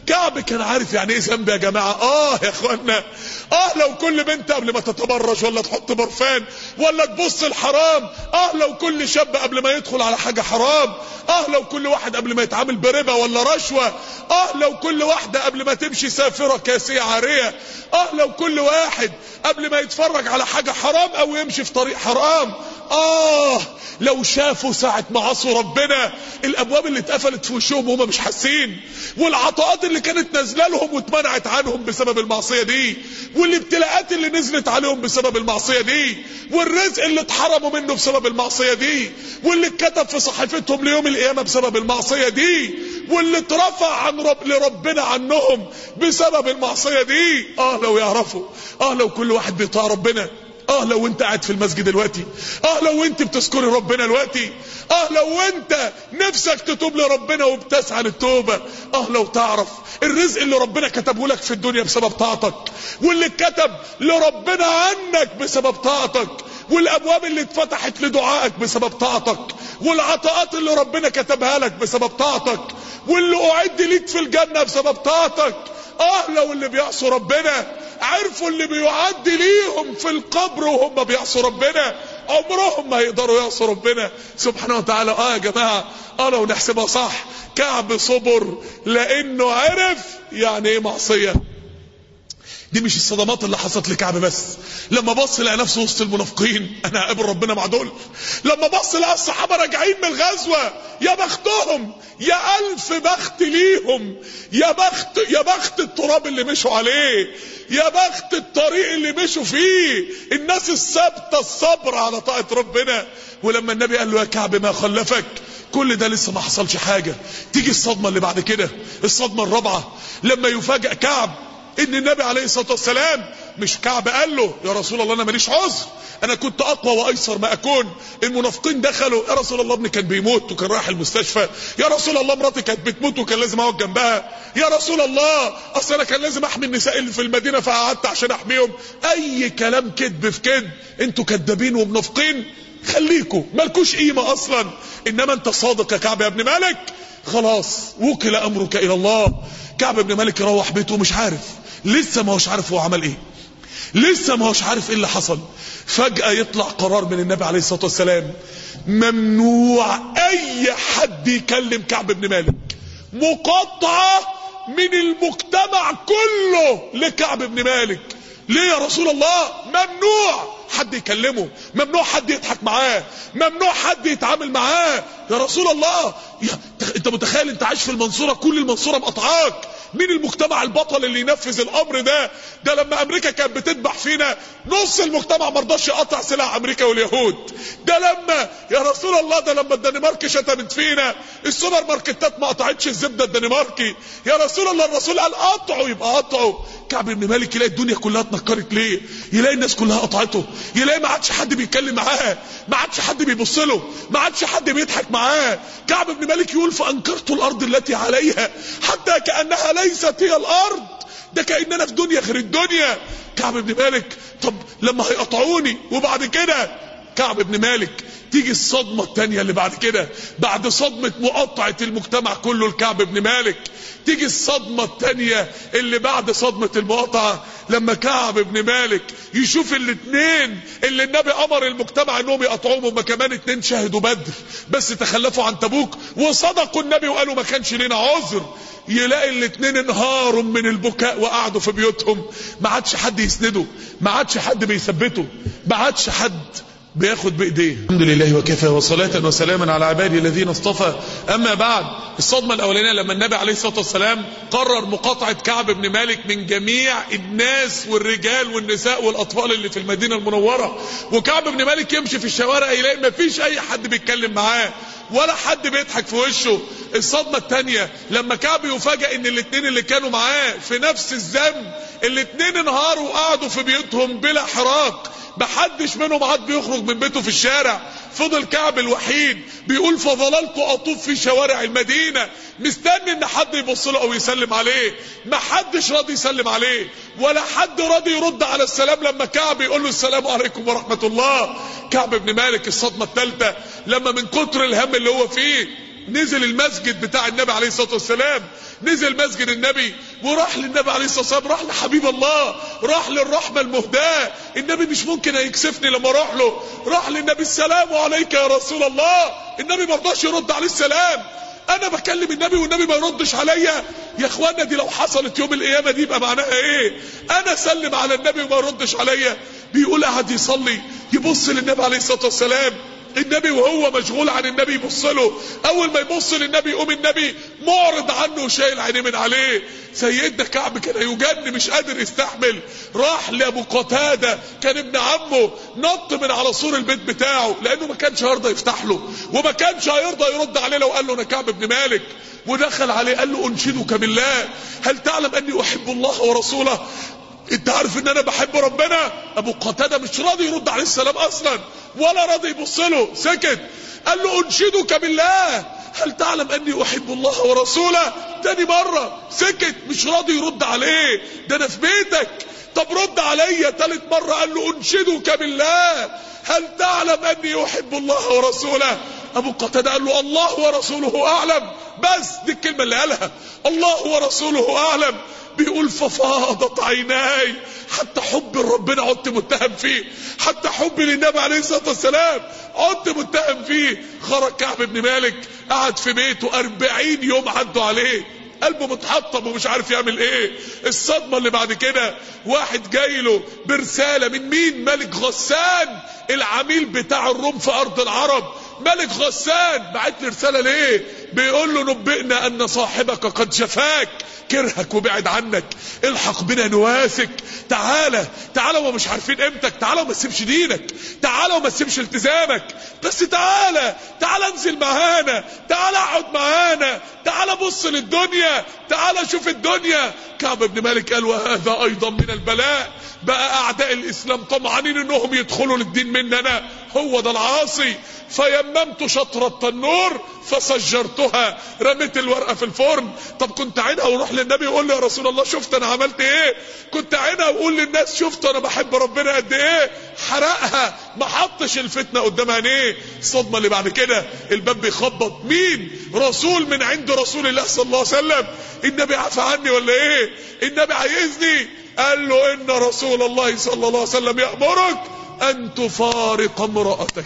كعب كان عارف يعني ايه ذنب يا جماعه اه يا اخوانا اه لو كل بنت قبل ما تتبرج ولا تحط برفان ولا تبص الحرام اه لو كل شاب قبل ما يدخل على حاجه حرام اه لو كل واحد قبل ما يتعامل بربا ولا رشوه اه لو كل واحده قبل ما تمشي سافره كاسيه عاريه اه لو كل واحد قبل ما يتفرج على حاجه حرام او يمشي في طريق حرام اه لو شافوا ساعة ما عصوا ربنا الابواب اللي اتقفلت في وشهم وهم مش حاسين والعطاءات اللي كانت نازله لهم واتمنعت عنهم بسبب المعصيه دي والابتلاءات اللي نزلت عليهم بسبب المعصيه دي والرزق اللي اتحرموا منه بسبب المعصيه دي واللي اتكتب في صحيفتهم ليوم القيامه بسبب المعصيه دي واللي اترفع عن رب لربنا عنهم بسبب المعصيه دي اه لو يعرفوا اه لو كل واحد بيطاع ربنا اه لو انت قاعد في المسجد دلوقتي اه لو انت بتذكري ربنا دلوقتي اه لو انت نفسك تتوب لربنا وبتسعى للتوبه اه لو تعرف الرزق اللي ربنا كتبه لك في الدنيا بسبب طاعتك واللي اتكتب لربنا عنك بسبب طاعتك والابواب اللي اتفتحت لدعائك بسبب طاعتك والعطاءات اللي ربنا كتبها لك بسبب طاعتك واللي اعد ليك في الجنه بسبب طاعتك اه لو اللي بيعصوا ربنا عرفوا اللي بيعد ليهم في القبر وهم بيعصوا ربنا عمرهم ما يقدروا يعصوا ربنا سبحانه وتعالى اه يا جماعه اه لو نحسبها صح كعب صبر لانه عرف يعني ايه معصيه دي مش الصدمات اللي حصلت لكعب بس لما بص لقى نفسه وسط المنافقين انا هقابل ربنا مع دول لما بص لقى الصحابه راجعين من الغزوه يا بختهم يا الف بخت ليهم يا بخت يا بخت التراب اللي مشوا عليه يا بخت الطريق اللي مشوا فيه الناس الثابته الصبر على طاعه ربنا ولما النبي قال له يا كعب ما خلفك كل ده لسه ما حصلش حاجه تيجي الصدمه اللي بعد كده الصدمه الرابعه لما يفاجئ كعب ان النبي عليه الصلاه والسلام مش كعب قال له يا رسول الله انا ماليش عذر انا كنت اقوى وايسر ما اكون المنافقين دخلوا يا رسول الله ابني كان بيموت وكان رايح المستشفى يا رسول الله مراتي كانت بتموت وكان لازم اقعد جنبها يا رسول الله اصل انا كان لازم احمي النساء اللي في المدينه فقعدت عشان احميهم اي كلام كذب في كذب انتوا كذابين ومنافقين خليكوا مالكوش قيمه اصلا انما انت صادق يا كعب يا ابن مالك خلاص وكل امرك الى الله كعب بن مالك يروح بيته ومش عارف لسه ما هوش عارف هو عمل ايه لسه ما هوش عارف ايه اللي حصل فجأة يطلع قرار من النبي عليه الصلاة والسلام ممنوع اي حد يكلم كعب بن مالك مقاطعة من المجتمع كله لكعب بن مالك ليه يا رسول الله ممنوع حد يكلمه ممنوع حد يضحك معاه ممنوع حد يتعامل معاه يا رسول الله يا انت متخيل انت عايش في المنصوره كل المنصوره مقطعاك مين المجتمع البطل اللي ينفذ الامر ده ده لما امريكا كانت بتذبح فينا نص المجتمع ما رضاش يقطع سلاح امريكا واليهود ده لما يا رسول الله ده لما الدنمارك شتمت فينا السوبر ماركتات ما قطعتش الزبده الدنماركي يا رسول الله الرسول قال قطعوا يبقى قطعوا كعب بن مالك يلاقي الدنيا كلها اتنكرت ليه يلاقي الناس كلها قطعته يلاقي ما عادش حد بيتكلم معاه ما عادش حد بيبص له ما عادش حد بيضحك معاه كعب بن مالك يقول فانكرت الارض التي عليها حتى كانها ليست هي الارض ده كاننا في دنيا غير الدنيا كعب بن مالك طب لما هيقطعوني وبعد كده كعب بن مالك تيجي الصدمة التانية اللي بعد كده بعد صدمة مقاطعة المجتمع كله لكعب بن مالك تيجي الصدمة التانية اللي بعد صدمة المقاطعة لما كعب بن مالك يشوف الاتنين اللي النبي امر المجتمع انهم يقطعوهم هما كمان اتنين شهدوا بدر بس تخلفوا عن تبوك وصدقوا النبي وقالوا ما كانش لنا عذر يلاقي الاتنين انهاروا من البكاء وقعدوا في بيوتهم ما عادش حد يسنده ما عادش حد بيثبته ما عادش حد بياخد بايديه الحمد لله وكفى وصلاة وسلاما على عبادي الذين اصطفى اما بعد الصدمة الاولانية لما النبي عليه الصلاة والسلام قرر مقاطعة كعب بن مالك من جميع الناس والرجال والنساء والاطفال اللي في المدينة المنورة وكعب بن مالك يمشي في الشوارع يلاقي ما فيش اي حد بيتكلم معاه ولا حد بيضحك في وشه الصدمة التانية لما كعب يفاجئ ان الاتنين اللي كانوا معاه في نفس الذنب الاتنين انهاروا وقعدوا في بيوتهم بلا حراك محدش منهم عاد بيخرج من بيته في الشارع فضل كعب الوحيد بيقول فظللت اطوف في شوارع المدينة مستني ان حد يبص له او يسلم عليه ما حدش راضي يسلم عليه ولا حد راضي يرد على السلام لما كعب يقول له السلام عليكم ورحمة الله كعب بن مالك الصدمة الثالثة لما من كتر الهم اللي هو فيه نزل المسجد بتاع النبي عليه الصلاة والسلام نزل مسجد النبي وراح للنبي عليه الصلاة والسلام راح لحبيب الله راح للرحمة المهداة النبي مش ممكن هيكسفني لما اروح له راح للنبي السلام عليك يا رسول الله النبي ما رضاش يرد عليه السلام انا بكلم النبي والنبي ما يردش عليا يا اخوانا دي لو حصلت يوم القيامه دي يبقى معناها ايه انا اسلم على النبي وما يردش عليا بيقول قعد يصلي يبص للنبي عليه الصلاه والسلام النبي وهو مشغول عن النبي يبص له اول ما يبص للنبي يقوم النبي معرض عنه وشايل عينيه من عليه سيدنا كعب كان يجن مش قادر يستحمل راح لابو قتاده كان ابن عمه نط من على سور البيت بتاعه لانه ما كانش هيرضى يفتح له وما كانش هيرضى يرد عليه لو قال له انا كعب بن مالك ودخل عليه قال له انشدك بالله هل تعلم اني احب الله ورسوله انت عارف ان انا بحب ربنا ابو قتاده مش راضي يرد عليه السلام اصلا ولا راضي يبص له سكت قال له انشدك بالله هل تعلم اني احب الله ورسوله تاني مره سكت مش راضي يرد عليه ده انا في بيتك طب رد عليا تالت مره قال له انشدك بالله هل تعلم اني احب الله ورسوله ابو قتاده قال له الله ورسوله اعلم بس دي الكلمه اللي قالها الله ورسوله اعلم بيقول ففاضت عيناي حتى حب ربنا عدت متهم فيه حتى حبي للنبي عليه الصلاه والسلام عدت متهم فيه خرج كعب بن مالك قعد في بيته أربعين يوم عدوا عليه قلبه متحطم ومش عارف يعمل ايه الصدمة اللي بعد كده واحد جاي له برسالة من مين ملك غسان العميل بتاع الروم في ارض العرب ملك غسان بعت لي رسالة ليه بيقول له نبئنا ان صاحبك قد شفاك كرهك وبعد عنك الحق بنا نواسك تعالى تعالى ومش عارفين قيمتك تعالى وما تسيبش دينك تعالى وما تسيبش التزامك بس تعالى تعالى انزل معانا تعالى اقعد معانا تعالى بص للدنيا تعالى شوف الدنيا كعب بن مالك قال وهذا ايضا من البلاء بقى اعداء الاسلام طمعانين انهم يدخلوا للدين مننا هو ده العاصي فيممت شطر التنور فسجرتها رميت الورقه في الفرن طب كنت عينها وروح للنبي وقول له يا رسول الله شفت انا عملت ايه كنت عينها وقول للناس شفت انا بحب ربنا قد ايه حرقها ما حطش الفتنه قدام عينيه الصدمه اللي بعد كده الباب بيخبط مين رسول من عند رسول الله صلى الله عليه وسلم النبي عفى عني ولا ايه النبي عايزني قال له ان رسول الله صلى الله عليه وسلم يأمرك ان تفارق امرأتك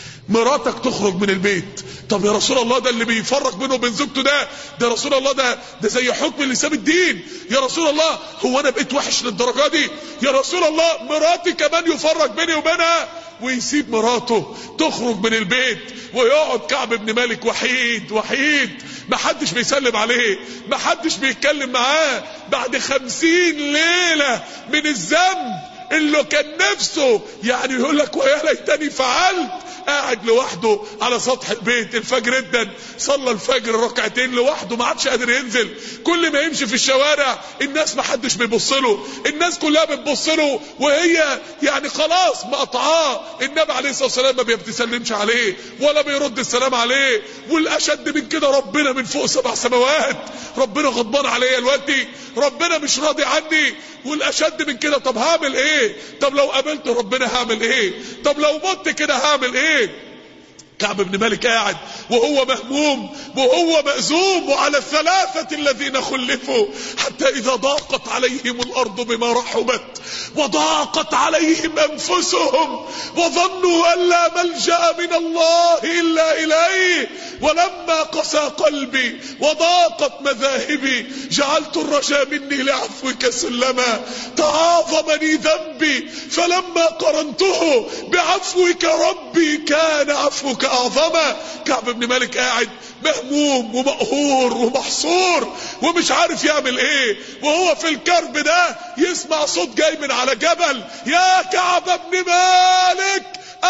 مراتك تخرج من البيت طب يا رسول الله ده اللي بيفرق بينه وبين زوجته ده ده رسول الله ده ده زي حكم اللي ساب الدين يا رسول الله هو انا بقيت وحش للدرجه دي يا رسول الله مراتي كمان يفرق بيني وبينها ويسيب مراته تخرج من البيت ويقعد كعب بن مالك وحيد وحيد ما حدش بيسلم عليه ما حدش بيتكلم معاه بعد خمسين ليلة من الذنب اللي كان نفسه يعني يقول لك ويا ليتني فعلت قاعد لوحده على سطح البيت الفجر ادن صلى الفجر ركعتين لوحده ما عادش قادر ينزل كل ما يمشي في الشوارع الناس ما حدش بيبص له الناس كلها بتبص له وهي يعني خلاص مقطعاه النبي عليه الصلاه والسلام ما بيتسلمش عليه ولا بيرد السلام عليه والاشد من كده ربنا من فوق سبع سماوات ربنا غضبان عليا دلوقتي ربنا مش راضي عني والاشد من كده طب هعمل ايه طب لو قابلت ربنا هعمل ايه طب لو مت كده هعمل ايه كعب بن مالك قاعد وهو مهموم وهو مأزوم وعلى الثلاثة الذين خلفوا حتى إذا ضاقت عليهم الأرض بما رحبت وضاقت عليهم أنفسهم وظنوا أن لا ملجأ من الله إلا إليه ولما قسى قلبي وضاقت مذاهبي جعلت الرجاء مني لعفوك سلما تعاظمني ذنبي فلما قرنته بعفوك ربي كان عفوك أعظما كعب بن مالك قاعد مهموم ومقهور ومحصور ومش عارف يعمل ايه وهو في الكرب ده يسمع صوت جاي من على جبل يا كعب بن مالك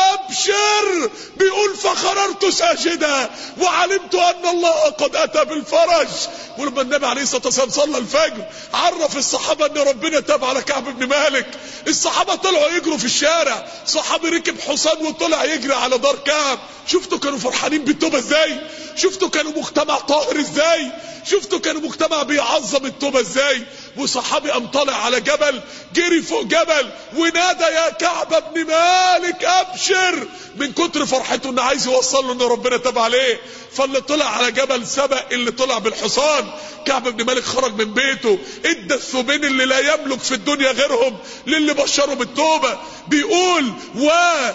ابشر بيقول فخررت ساجدا وعلمت ان الله قد اتى بالفرج ولما النبي عليه الصلاه والسلام صلى الفجر عرف الصحابه ان ربنا تاب على كعب بن مالك الصحابه طلعوا يجروا في الشارع صحابي ركب حصان وطلع يجري على دار كعب شفتوا كانوا فرحانين بالتوبه ازاي شفتوا كانوا مجتمع طاهر ازاي شفتوا كانوا مجتمع بيعظم التوبه ازاي وصحابي قام طالع على جبل جري فوق جبل ونادى يا كعب بن مالك ابشر من كتر فرحته انه عايز يوصل له ان ربنا تاب عليه فاللي طلع على جبل سبق اللي طلع بالحصان كعب بن مالك خرج من بيته ادى الثوبين اللي لا يملك في الدنيا غيرهم للي بشره بالتوبه بيقول و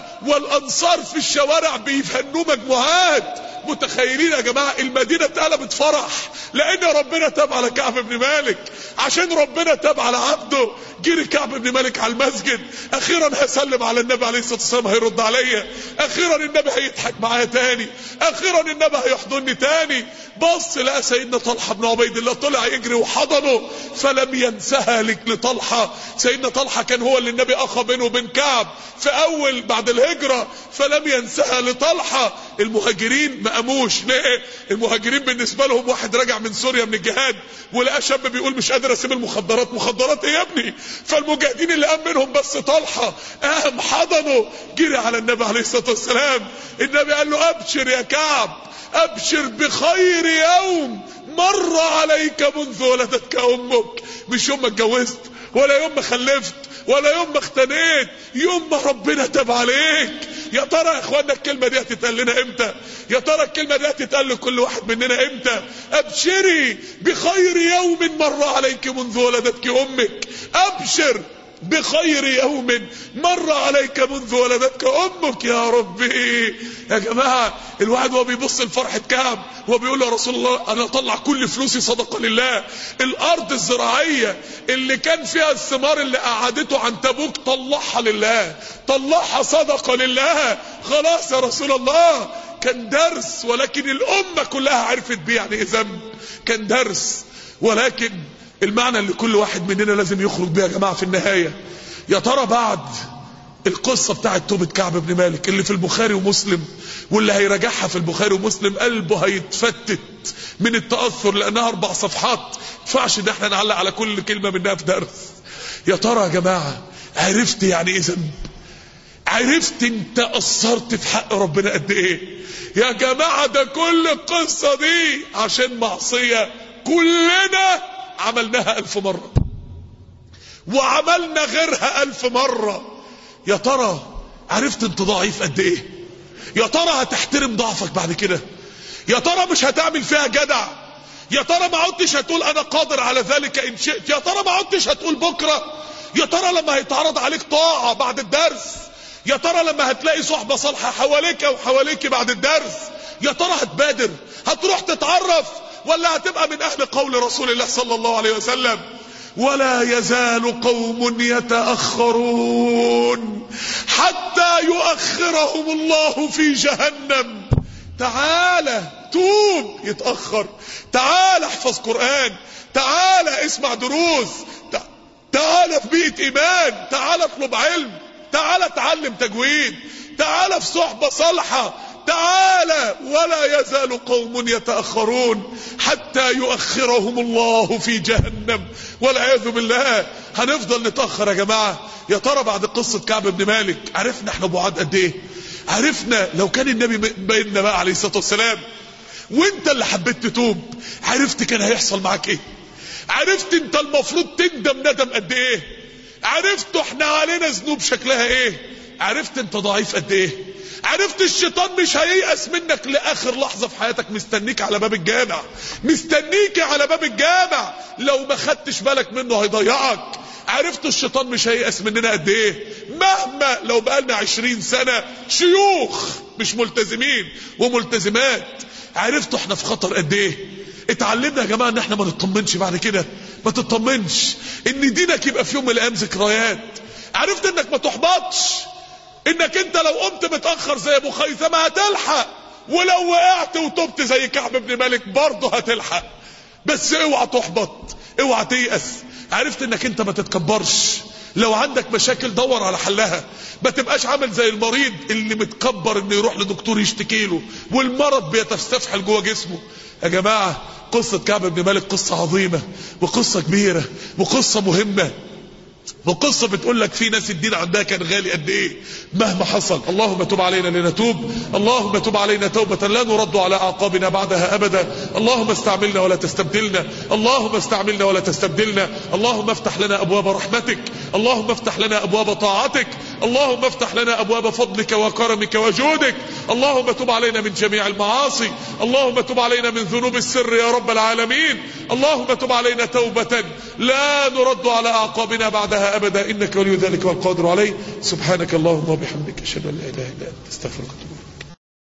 والانصار في الشوارع بيفنوا مجموعات متخيلين يا جماعة المدينة اتقلبت فرح لان ربنا تاب على كعب بن مالك عشان ربنا تاب على عبده جري كعب بن مالك على المسجد اخيرا هسلم على النبي عليه الصلاة والسلام هيرد عليا اخيرا النبي هيضحك معايا تاني اخيرا النبي هيحضني تاني بص لقى سيدنا طلحة بن عبيد الله طلع يجري وحضنه فلم ينسها لك لطلحة سيدنا طلحة كان هو اللي النبي اخى بينه وبين كعب في اول بعد الهجرة فلم ينسها لطلحة المهاجرين ما قاموش ليه المهاجرين بالنسبة لهم واحد راجع من سوريا من الجهاد ولقى شاب بيقول مش قادر اسيب المخدرات مخدرات ايه يا ابني فالمجاهدين اللي قام منهم بس طلحة قام حضنه جري على النبي عليه الصلاة والسلام النبي قال له ابشر يا كعب ابشر بخير يوم مر عليك منذ ولدتك امك مش يوم ما اتجوزت ولا يوم ما خلفت ولا يوم ما اختنيت يوم ما ربنا تاب عليك يا ترى يا اخوانا الكلمة دي هتتقال لنا امتى يا ترى الكلمة دي هتتقال لكل واحد مننا امتى ابشري بخير يوم مر عليك منذ ولدتك امك ابشر بخير يوم مر عليك منذ ولدتك امك يا ربي يا جماعة الواحد وهو بيبص لفرحة كعب وهو بيقول يا رسول الله انا اطلع كل فلوسي صدقة لله الارض الزراعية اللي كان فيها الثمار اللي قعدته عن تبوك طلعها لله طلعها صدقة لله خلاص يا رسول الله كان درس ولكن الامة كلها عرفت بيه يعني ايه ذنب كان درس ولكن المعنى اللي كل واحد مننا لازم يخرج بيه يا جماعة في النهاية يا ترى بعد القصة بتاعت توبة كعب بن مالك اللي في البخاري ومسلم واللي هيراجعها في البخاري ومسلم قلبه هيتفتت من التأثر لأنها أربع صفحات ينفعش إن احنا نعلق على كل كلمة منها في درس يا ترى يا جماعة عرفت يعني إيه ذنب عرفت انت قصرت في حق ربنا قد ايه يا جماعة ده كل القصة دي عشان معصية كلنا عملناها ألف مرة وعملنا غيرها ألف مرة يا ترى عرفت انت ضعيف قد ايه يا ترى هتحترم ضعفك بعد كده يا ترى مش هتعمل فيها جدع يا ترى ما عدتش هتقول انا قادر على ذلك ان شئت يا ترى ما عدتش هتقول بكرة يا ترى لما هيتعرض عليك طاعة بعد الدرس يا ترى لما هتلاقي صحبة صالحة حواليك وحواليك بعد الدرس يا ترى هتبادر هتروح تتعرف ولا هتبقى من اهل قول رسول الله صلى الله عليه وسلم ولا يزال قوم يتأخرون حتى يؤخرهم الله في جهنم تعالى توب يتأخر تعالى احفظ قرآن تعالى اسمع دروس تعالى في بيئة ايمان تعالى اطلب علم تعالى اتعلم تجويد تعالى في صحبة صالحة تعالى ولا يزال قوم يتأخرون حتى يؤخرهم الله في جهنم والعياذ بالله هنفضل نتأخر يا جماعة يا ترى بعد قصة كعب بن مالك عرفنا احنا بعاد قد ايه عرفنا لو كان النبي بيننا بقى عليه الصلاة والسلام وانت اللي حبيت تتوب عرفت كان هيحصل معاك ايه عرفت انت المفروض تندم ندم قد ايه عرفت احنا علينا ذنوب شكلها ايه عرفت انت ضعيف قد ايه عرفت الشيطان مش هييأس منك لاخر لحظة في حياتك مستنيك على باب الجامع مستنيك على باب الجامع لو ما خدتش بالك منه هيضيعك عرفت الشيطان مش هييأس مننا قد ايه مهما لو بقالنا عشرين سنة شيوخ مش ملتزمين وملتزمات عرفتوا احنا في خطر قد ايه اتعلمنا يا جماعة ان احنا ما نطمنش بعد كده ما تطمنش ان دينك يبقى في يوم من الايام ذكريات عرفت انك ما تحبطش انك انت لو قمت متأخر زي ابو خيثمة هتلحق ولو وقعت وتبت زي كعب بن مالك برضه هتلحق بس اوعى تحبط اوعى تيأس عرفت انك انت ما تتكبرش لو عندك مشاكل دور على حلها ما تبقاش عامل زي المريض اللي متكبر انه يروح لدكتور يشتكي له والمرض بيتستفحل جوه جسمه يا جماعة قصة كعب بن مالك قصة عظيمة وقصة كبيرة وقصة مهمة وقصة بتقول لك في ناس الدين عندها كان غالي قد ايه مهما حصل اللهم تب علينا لنتوب اللهم تب علينا توبة لا نرد على اعقابنا بعدها ابدا اللهم استعملنا ولا تستبدلنا اللهم استعملنا ولا تستبدلنا اللهم افتح لنا ابواب رحمتك اللهم افتح لنا ابواب طاعتك اللهم افتح لنا ابواب فضلك وكرمك وجودك اللهم تب علينا من جميع المعاصي اللهم تب علينا من ذنوب السر يا رب العالمين اللهم تب علينا توبة لا نرد على اعقابنا بعدها ابدا انك ولي ذلك والقادر عليه سبحانك اللهم وبحمدك اشهد ان لا اله الا انت استغفرك واتوب